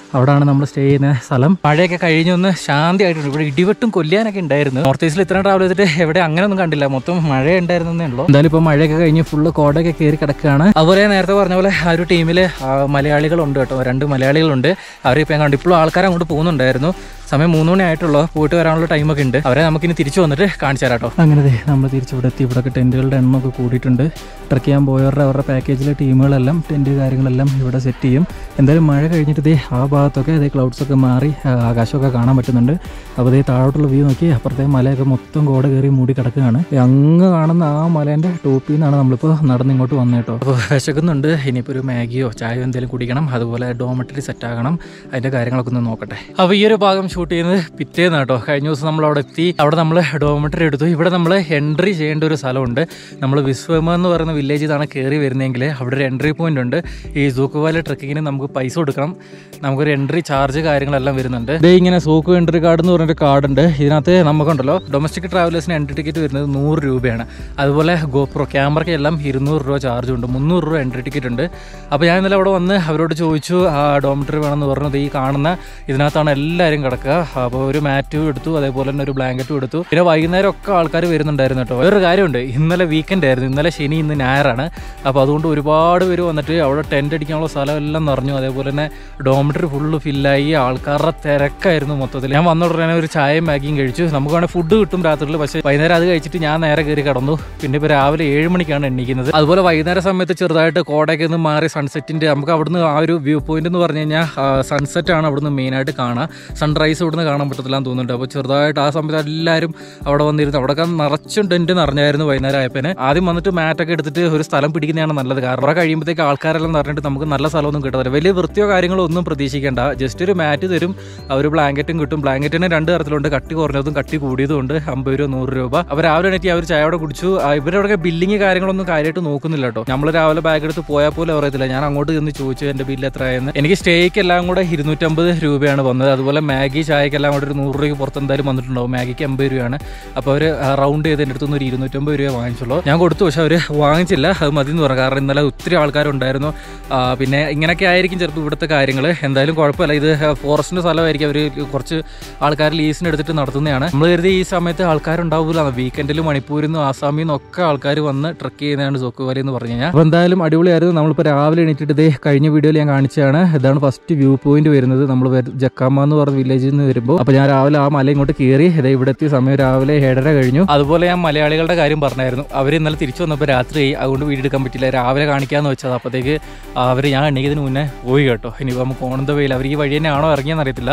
S1: അവിടെയാണ് നമ്മൾ സ്റ്റേ ചെയ്യുന്ന സ്ഥലം മഴയൊക്കെ കഴിഞ്ഞൊന്ന് ശാന്തിയായിട്ടുണ്ട് ഇവിടെ ഇടിവെട്ടും കൊല്ലാനൊക്കെ ഉണ്ടായിരുന്നു നോർത്ത് ഈസ്റ്റിൽ ഇത്രയും ട്രാവൽ ചെയ്തിട്ട് എവിടെ അങ്ങനെയൊന്നും കണ്ടില്ല മൊത്തം മഴ ഉണ്ടായിരുന്നേ ഉള്ളൂ എന്തായാലും ഇപ്പോൾ മഴയൊക്കെ കഴിഞ്ഞ് ഫുള്ള് കോടയൊക്കെ കയറി കിടക്കുകയാണ് അതുപോലെ നേരത്തെ പറഞ്ഞ പോലെ ആ ഒരു ടീമിൽ മലയാളികളുണ്ട് കേട്ടോ രണ്ട് മലയാളികളുണ്ട് അവരിപ്പോൾ ഞാൻ കണ്ടു ഇപ്പോഴും ആൾക്കാർ അങ്ങോട്ട് പോകുന്നുണ്ടായിരുന്നു സമയം മൂന്ന് മണി ആയിട്ടുള്ളൂ പോയിട്ട് വരാനുള്ള ടൈമൊക്കെ ഉണ്ട് അവരെ നമുക്കിനി തിരിച്ചു വന്നിട്ട് കാണിച്ചു തരാം കേട്ടോ അങ്ങനെ ദേ നമ്മൾ തിരിച്ച് ഇവിടെ എത്തി ഇവിടെ ടെൻറ്റുകളുടെ എണ്ണമൊക്കെ കൂടിയിട്ടുണ്ട് ട്രക്ക് ചെയ്യാൻ പോയവരുടെ അവരുടെ പാക്കേജിലെ ടീമുകളെല്ലാം ടെൻറ്റ് കാര്യങ്ങളെല്ലാം ഇവിടെ സെറ്റ് ചെയ്യും എന്തായാലും മഴ കഴിഞ്ഞിട്ട് ദേ ആ ഭാഗത്തൊക്കെ അതേ ക്ലൗഡ്സ് ഒക്കെ മാറി ആ, ആകാശമൊക്കെ കാണാൻ പറ്റുന്നുണ്ട് അപ്പോൾ ദേ താഴോട്ടുള്ള വ്യൂ നോക്കി അപ്പുറത്തെ മലയൊക്കെ മൊത്തം കോട കയറി മൂടി കിടക്കുകയാണ് ദേ അങ്ങ് കാണുന്ന ആ മലേൻ്റെ ടോപ്പിൽ നിന്നാണ് നമ്മളിപ്പോൾ നടന്ന് ഇങ്ങോട്ട് വന്നത് കേട്ടോ അപ്പോൾ വിശക്കുന്നുണ്ട് ഇനിയിപ്പോൾ ഒരു മാഗിയോ ചായയോ എന്തെങ്കിലും കുടിക്കണം അതുപോലെ ഡോമറ്ററി സെറ്റ് ആകണം അതിൻ്റെ കാര്യങ്ങളൊക്കെ ഒന്ന് നോക്കട്ടെ അപ്പോൾ ഈ ഒരു ഭാഗം ഷൂട്ട് ചെയ്യുന്നത് പിറ്റേന്ന് കേട്ടോ കഴിഞ്ഞ ദിവസം നമ്മൾ അവിടെ എത്തി അവിടെ നമ്മൾ ഡോമറ്ററി എടുത്തു ഇവിടെ നമ്മൾ എൻട്രി ചെയ്യേണ്ട ഒരു സ്ഥലമുണ്ട് നമ്മൾ വിശ്വമ എന്ന് പറയുന്ന വില്ലേജ് ഇതാണ് കയറി വരുന്നതെങ്കിൽ അവിടെ ഒരു എൻട്രി പോയിന്റ് ഉണ്ട് ഈ സൂക്കുവാല ട്രക്കിങ്ങിന് നമുക്ക് പൈസ കൊടുക്കണം നമുക്കൊരു എൻട്രി ചാർജ് കാര്യങ്ങളെല്ലാം വരുന്നുണ്ട് ഇതേ ഇങ്ങനെ സൂക്കു എൻട്രി കാർഡ് എന്ന് പറഞ്ഞൊരു കാർഡ് ഉണ്ട് ഇതിനകത്ത് നമുക്കുണ്ടല്ലോ ഡൊമസ്റ്റിക് ട്രാവലേഴ്സിന് എൻട്രി ടിക്കറ്റ് വരുന്നത് നൂറ് രൂപയാണ് അതുപോലെ ഗോപ്രോ ക്യാമറയ്ക്ക് എല്ലാം ഇരുന്നൂറ് രൂപ ചാർജ് ഉണ്ട് മുന്നൂറ് രൂപ എൻട്രി ടിക്കറ്റ് ഉണ്ട് അപ്പോൾ ഞാൻ ഇന്നലെ അവിടെ വന്ന് അവരോട് ചോദിച്ചു ആ ഡോമിറ്ററി വേണമെന്ന് പറഞ്ഞത് ഈ കാണുന്ന ഇതിനകത്താണ് എല്ലാവരും കിടക്കുക അപ്പോൾ ഒരു മാറ്റും എടുത്തു അതേപോലെ തന്നെ ഒരു ബ്ലാങ്കറ്റും എടുത്തു പിന്നെ വൈകുന്നേരം ഒക്കെ ആൾക്കാർ വരുന്നുണ്ടായിരുന്നു കേട്ടോ വേറൊരു കാര്യമുണ്ട് ഇന്നലെ വീക്കെൻഡ് ആയിരുന്നു ഇന്നലെ ശനി ഇന്ന് ഞായറാണ് അപ്പോൾ അതുകൊണ്ട് ഒരുപാട് പേര് വന്നിട്ട് അവിടെ ടെൻ്റ് അടിക്കാനുള്ള സ്ഥലം എല്ലാം നിറഞ്ഞു അതേപോലെ തന്നെ ഡോമിറ്ററി ഫുള്ള് ഫില്ലായി ആൾക്കാരുടെ തിരക്കായിരുന്നു മൊത്തത്തിൽ ഞാൻ വന്ന ഉടനെ ഒരു ചായയും മാഗിയും കഴിച്ചു നമുക്ക് വേണേൽ ഫുഡ് കിട്ടും രാത്രിയിൽ പക്ഷേ വൈകുന്നേരം അത് കഴിച്ചിട്ട് ഞാൻ നേരെ കയറി കിടന്നു പിന്നെ ഇപ്പോൾ രാവിലെ ഏഴ് മണിക്കാണ് എണ്ണിക്കുന്നത് അതുപോലെ വൈകുന്നേര സമയത്ത് ചെറുതായിട്ട് കോടയൊക്കെ ഒന്ന് മാറി സൺസെറ്റിൻ്റെ നമുക്ക് അവിടുന്ന് ആ ഒരു വ്യൂ പോയിന്റ് എന്ന് പറഞ്ഞു കഴിഞ്ഞാൽ സൺസെറ്റ് ആണ് അവിടുന്ന് മെയിനായിട്ട് കാണാം സൺറൈസ് ഇവിടുന്ന് കാണാൻ പറ്റത്തില്ല എന്ന് തോന്നുന്നുണ്ട് അപ്പോൾ ചെറുതായിട്ട് ആ സമയത്ത് എല്ലാവരും അവിടെ വന്നിരുന്നു അവിടെ നിറച്ചും ടെൻറ്റ് നിറഞ്ഞായിരുന്നു വൈകുന്നേരം ആയപ്പോൾ ആദ്യം വന്നിട്ട് മാറ്റൊക്കെ എടുത്തിട്ട് ഒരു സ്ഥലം പിടിക്കുന്നതാണ് നല്ലത് കാരണം അവിടെ കഴിയുമ്പോഴത്തേക്ക് ആൾക്കാരെല്ലാം നിറഞ്ഞിട്ട് നമുക്ക് നല്ല സ്ഥലമൊന്നും കിട്ടത്തില്ല വലിയ വൃത്തിയോ കാര്യങ്ങളോ ഒന്നും പ്രതീക്ഷിക്കേണ്ട ജസ്റ്റ് ഒരു മാറ്റ് തരും ആ ഒരു ബ്ലാങ്കറ്റും കിട്ടും ബ്ലാങ്കറ്റിന് രണ്ട് തരത്തിലുണ്ട് കട്ടി കുറഞ്ഞതും കട്ടി കൂടിയതും ഉണ്ട് അമ്പത് രൂപ നൂറ് രൂപ അവർ രാവിലെ എണീറ്റ് അവർ ചായ അവിടെ കുടിച്ചു ആ, ഇവരവിടെ ബില്ലിങ് കാര്യങ്ങളൊന്നും കാര്യമായിട്ട് നോക്കുന്നില്ല കേട്ടോ നമ്മൾ രാവിലെ ബാഗ് എടുത്ത് പോയാൽ പോലും അറിയത്തില്ല ഞാൻ അങ്ങോട്ട് ചെന്ന് ചോദിച്ചു എൻ്റെ ബില്ല് എത്രയായെന്ന് എനിക്ക് സ്റ്റേക്ക് എല്ലാം കൂടെ ഇരുന്നൂറ്റമ്പത് രൂപയാണ് വന്നത് അതുപോലെ മാഗി ചായക്കെല്ലാം കൂടെ ഒരു നൂറ് രൂപയ്ക്ക് പുറത്ത് എന്തായാലും വന്നിട്ടുണ്ടാവും മാഗിക്ക് അമ്പത് രൂപയാണ് അപ്പോൾ അവർ റൗണ്ട് ചെയ്ത് എൻ്റെ അടുത്തുനിന്ന് ഒരു ഇരുന്നൂറ്റമ്പത് രൂപ വാങ്ങിച്ചുള്ളൂ ഞാൻ കൊടുത്തു പക്ഷെ അവർ വാങ്ങിച്ചില്ല അത് മതി എന്ന് പറഞ്ഞു കാരണം ഇന്നലെ ഒത്തിരി ആൾക്കാരുണ്ടായിരുന്നു ആ, പിന്നെ ഇങ്ങനെയൊക്കെ ആയിരിക്കും ചിലപ്പോൾ ഇവിടുത്തെ കാര്യങ്ങൾ എന്തായാലും കുഴപ്പമില്ല ഇത് ഫോറസ്റ്റിൻ്റെ സ്ഥലമായിരിക്കും അവർ കുറച്ച് ആൾക്കാർ ലീസിന് എടുത്തിട്ട് നടത്തുന്നതാണ് നമ്മൾ കരുതി ഈ സമയത്ത് ആൾക്കാരുണ്ടാവില്ല വീക്കെൻഡിൽ മണിപ്പൂരിൽ നിന്നും ആസാമിൽ നിന്നും ഒക്കെ ആൾക്കാർ വന്ന് ട്രക്ക് ചെയ്യുന്നതാണ് സോക്കുവാലി എന്ന് പറഞ്ഞു കഴിഞ്ഞാൽ അപ്പോൾ എന്തായാലും അടിപൊളിയായിരുന്നു നമ്മളിപ്പോൾ രാവിലെ എണീറ്റിട്ട് ഇതേ കഴിഞ്ഞ വീഡിയോയിൽ ഞാൻ കാണിച്ചതാണ് ഇതാണ് ഫസ്റ്റ് വ്യൂ പോയിന്റ് വരുന്നത് നമ്മൾ ജക്കാമ എന്ന് പറഞ്ഞ വില്ലേജിൽ നിന്ന് വരുമ്പോൾ അപ്പോൾ ഞാൻ രാവിലെ ആ മല ഇങ്ങോട്ട് കയറി ഇതേ ഇവിടെ എത്തിയ സമയം രാവിലെ ഏഴര കഴിഞ്ഞു അതുപോലെ ഞാൻ മലയാളികളുടെ കാര്യം പറഞ്ഞായിരുന്നു അവർ ഇന്നലെ തിരിച്ചു വന്നപ്പോൾ രാത്രി അതുകൊണ്ട് വീഡിയോ എടുക്കാൻ പറ്റില്ല രാവിലെ കാണിക്കാമെന്ന് വെച്ചത് അപ്പോഴത്തേക്ക് അവർ ഞാൻ എണീക്കുന്നതിന് മുന്നേ പോയി കേട്ടോ ഇനിയിപ്പോൾ നമുക്ക് ഓൺ ദ വേയിൽ അവർ ഈ വഴി തന്നെയാണോ ഇറങ്ങിയെന്ന് അറിയത്തില്ല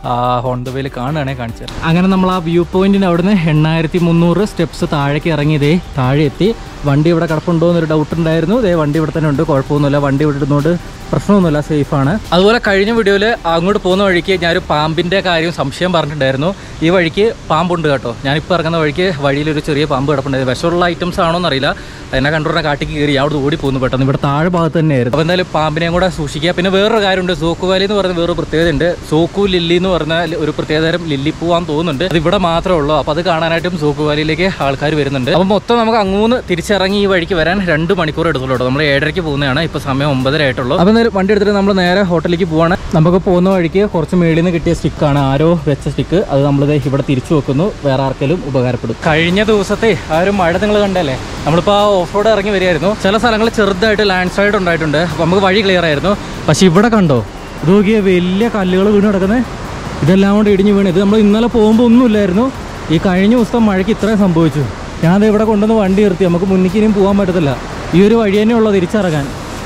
S1: ഓൺ ദ വേയിൽ കാണുകയാണെങ്കിൽ കാണിച്ചു തരാം അങ്ങനെ നമ്മൾ ആ വ്യൂ പോയിന്റിന് അവിടുന്ന് എണ്ണായിരത്തി മുന്നൂറ് സ്റ്റെപ്സ് താഴേക്ക് ഇറങ്ങിയതേ താഴെ എത്തി വണ്ടി ഇവിടെ കിടപ്പുണ്ടോ എന്നൊരു ഡൗട്ട് ഉണ്ടായിരുന്നു ദേ വണ്ടി ഇവിടെ തന്നെ ഉണ്ട് കുഴപ്പമൊന്നുമില്ല വണ്ടി ഇവിടെ ഇടുന്നതുകൊണ്ട് പ്രശ്നമൊന്നുമില്ല സേഫാണ് അതുപോലെ കഴിഞ്ഞ വീഡിയോയിൽ അങ്ങോട്ട് പോകുന്ന വഴിക്ക് ഞാനൊരു പാമ്പിൻ്റെ കാര്യം സംശയം പറഞ്ഞിട്ടുണ്ടായിരുന്നു ഈ വഴിക്ക് പാമ്പുണ്ട് കേട്ടോ ഞാനിപ്പോൾ ഇറങ്ങുന്ന വഴിക്ക് വഴിയിലൊരു ചെറിയ പാമ്പ് കിടപ്പുണ്ടായിരുന്നു വിഷമുള്ള ഐറ്റംസ് ആണോ എന്നറിയില്ല എന്നെ കണ്ടുടനെ കാട്ടിക്ക് കയറി അവിടെ ഓടി പോകുന്നു പെട്ടെന്ന് ഇവിടെ താഴെ ഭാഗത്ത് തന്നെയായിരുന്നു അപ്പോൾ എന്തായാലും പാമ്പിനെയും കൂടെ സൂക്ഷിക്കുക പിന്നെ വേറൊരു കാര്യമുണ്ട് സോക്കു വാലി എന്ന് പറയുന്ന വേറൊരു പ്രത്യേകതയുണ്ട് സോക്കു ലില്ലി എന്ന് പറഞ്ഞ ഒരു പ്രത്യേകതരം ലില്ലിപ്പൂവാന്ന് തോന്നുന്നുണ്ട് അത് ഇവിടെ മാത്രമേ ഉള്ളൂ അപ്പോൾ അത് കാണാനായിട്ടും സോക്കു വാലിയിലേക്ക് ആൾക്കാർ വരുന്നുണ്ട് അപ്പോൾ മൊത്തം നമുക്ക് അങ്ങൂന്ന് തിരിച്ചിറങ്ങി ഈ വഴിക്ക് വരാൻ രണ്ട് മണിക്കൂർ എടുത്തുള്ളൂ കേട്ടോ നമ്മൾ ഏഴരയ്ക്ക് പോകുന്നതാണ് ഇപ്പോൾ സമയം ഒമ്പതര ആയിട്ടുള്ളൂ അപ്പോൾ എന്തായാലും വണ്ടി എടുത്തിട്ട് നമ്മൾ നേരെ ഹോട്ടലിലേക്ക് പോവാണ് നമുക്ക് പോകുന്ന വഴിക്ക് കുറച്ച് മേളിൽ നിന്ന് കിട്ടിയ സ്റ്റിക്കാണ് ആരോ വെച്ച സ്റ്റിക്ക് അത് നമ്മൾ ഇവിടെ തിരിച്ചു വെക്കുന്നു വേറെ ആർക്കെങ്കിലും ഉപകാരപ്പെടും കഴിഞ്ഞ ദിവസത്തെ ആ ഒരു മഴ നിങ്ങൾ കണ്ടല്ലേ നമ്മളിപ്പോൾ ആ ഓഫ് റോഡ് ഇറങ്ങി വരികയായിരുന്നു ചില സ്ഥലങ്ങളിൽ ചെറുതായിട്ട് ലാൻഡ് സ്ലൈഡ് ഉണ്ടായിട്ടുണ്ട് അപ്പോൾ നമുക്ക് വഴി ക്ലിയർ ആയിരുന്നു പക്ഷേ ഇവിടെ കണ്ടോ ഇത് നോക്കിയ വലിയ കല്ലുകൾ വീണ് കിടക്കുന്നത് ഇതെല്ലാം കൊണ്ട് ഇടിഞ്ഞ് വീണ് ഇത് നമ്മൾ ഇന്നലെ പോകുമ്പോൾ ഒന്നുമില്ലായിരുന്നു ഈ കഴിഞ്ഞ ദിവസത്തെ മഴയ്ക്ക് ഇത്രയും സംഭവിച്ചു ഞാൻ ദേ ഇവിടെ കൊണ്ടുവന്ന് വണ്ടി നിർത്തി നമുക്ക് മുന്നിലേക്ക് ഇനിയും പോകാൻ പറ്റത്തില്ല ഈ ഒരു വഴി തന്നെ ഉള്ളത് തിരിച്ചിറങ്ങാൻ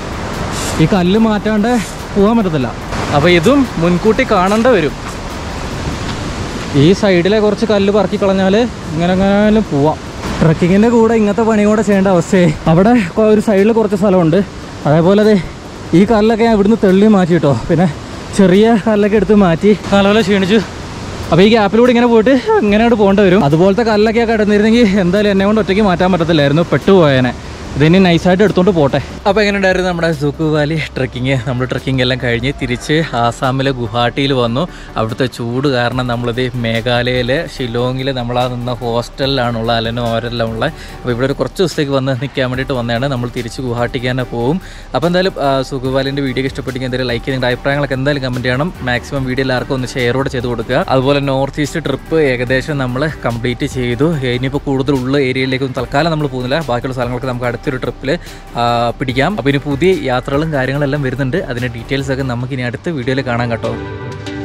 S1: ഈ കല്ല് മാറ്റാണ്ട് പോകാൻ പറ്റത്തില്ല അപ്പോൾ ഇതും മുൻകൂട്ടി കാണേണ്ട വരും ഈ സൈഡിലെ കുറച്ച് കല്ല് പറക്കി കളഞ്ഞാൽ ഇങ്ങനെ എങ്ങനെയാലും പോവാം ട്രക്കിങ്ങിൻ്റെ കൂടെ ഇങ്ങനത്തെ പണി കൂടെ ചെയ്യേണ്ട അവസ്ഥയെ അവിടെ കൊ- ഒരു സൈഡിൽ കുറച്ച് സ്ഥലമുണ്ട് അതേപോലെ അതെ ഈ കല്ലൊക്കെ ഞാൻ ഇവിടുന്ന് തെള്ളി മാറ്റി കേട്ടോ പിന്നെ ചെറിയ കല്ലൊക്കെ എടുത്ത് മാറ്റി നല്ലപോലെ ക്ഷീണിച്ചു അപ്പോൾ ഈ ഗ്യാപ്പിലൂടെ ഇങ്ങനെ പോയിട്ട് ഇങ്ങനെ അങ്ങോട്ട് പോകേണ്ടി വരും അതുപോലത്തെ കല്ലൊക്കെ കിടന്നിരുന്നെങ്കിൽ എന്തായാലും എന്നെ കൊണ്ട് ഒറ്റയ്ക്ക് മാറ്റാൻ പറ്റത്തില്ലായിരുന്നു പെട്ടുപോയേനെ ഇതിനി നൈസായിട്ട് എടുത്തോണ്ട് പോട്ടെ അപ്പോൾ എങ്ങനെ ഉണ്ടായിരുന്നു നമ്മുടെ സുക്കു വാലി ട്രക്കിങ് നമ്മൾ ട്രക്കിംഗ് എല്ലാം കഴിഞ്ഞ് തിരിച്ച് ആസാമിലെ ഗുവാഹട്ടിയിൽ വന്നു അവിടുത്തെ ചൂട് കാരണം നമ്മളിത് മേഘാലയയിലെ ഷിലോങ്ങിൽ നമ്മൾ ആ നിന്ന ഹോസ്റ്റലിലാണുള്ള അലനോരെല്ലാം ഉള്ളത് അപ്പോൾ ഇവിടെ ഒരു കുറച്ച് ദിവസത്തേക്ക് വന്ന് നിൽക്കാൻ വേണ്ടിയിട്ട് വന്നതാണ് നമ്മൾ തിരിച്ച് ഗുവാഹട്ടിക്ക് തന്നെ പോകും അപ്പോൾ എന്തായാലും ആ, സുഖുവാലിൻ്റെ വീഡിയോ ഇഷ്ടപ്പെട്ടെങ്കിൽ എന്തായാലും ലൈക്ക് ചെയ്തിട്ട് അഭിപ്രായങ്ങളൊക്കെ എന്തായാലും കമൻറ്റ് ചെയ്യണം മാക്സിമം വീഡിയോ എല്ലാവർക്കും ഒന്ന് ഷെയർ കൂടെ ചെയ്ത് കൊടുക്കുക അതുപോലെ നോർത്ത് ഈസ്റ്റ് ട്രിപ്പ് ഏകദേശം നമ്മൾ കംപ്ലീറ്റ് ചെയ്തു ഇനിയിപ്പോൾ കൂടുതൽ ഉള്ള ഏരിയയിലേക്കൊന്നും തൽക്കാലം നമ്മൾ പോകുന്നില്ല ബാക്കിയുള്ള സ്ഥലങ്ങളൊക്കെ നമുക്ക് അടുത്തൊരു ട്രിപ്പിൽ പിടിക്കാം അപ്പോൾ ഇനി പുതിയ യാത്രകളും കാര്യങ്ങളെല്ലാം വരുന്നുണ്ട് അതിൻ്റെ ഡീറ്റെയിൽസ് ഒക്കെ നമുക്ക് ഇനി അടുത്ത വീഡിയോയിൽ കാണാൻ കേട്ടോ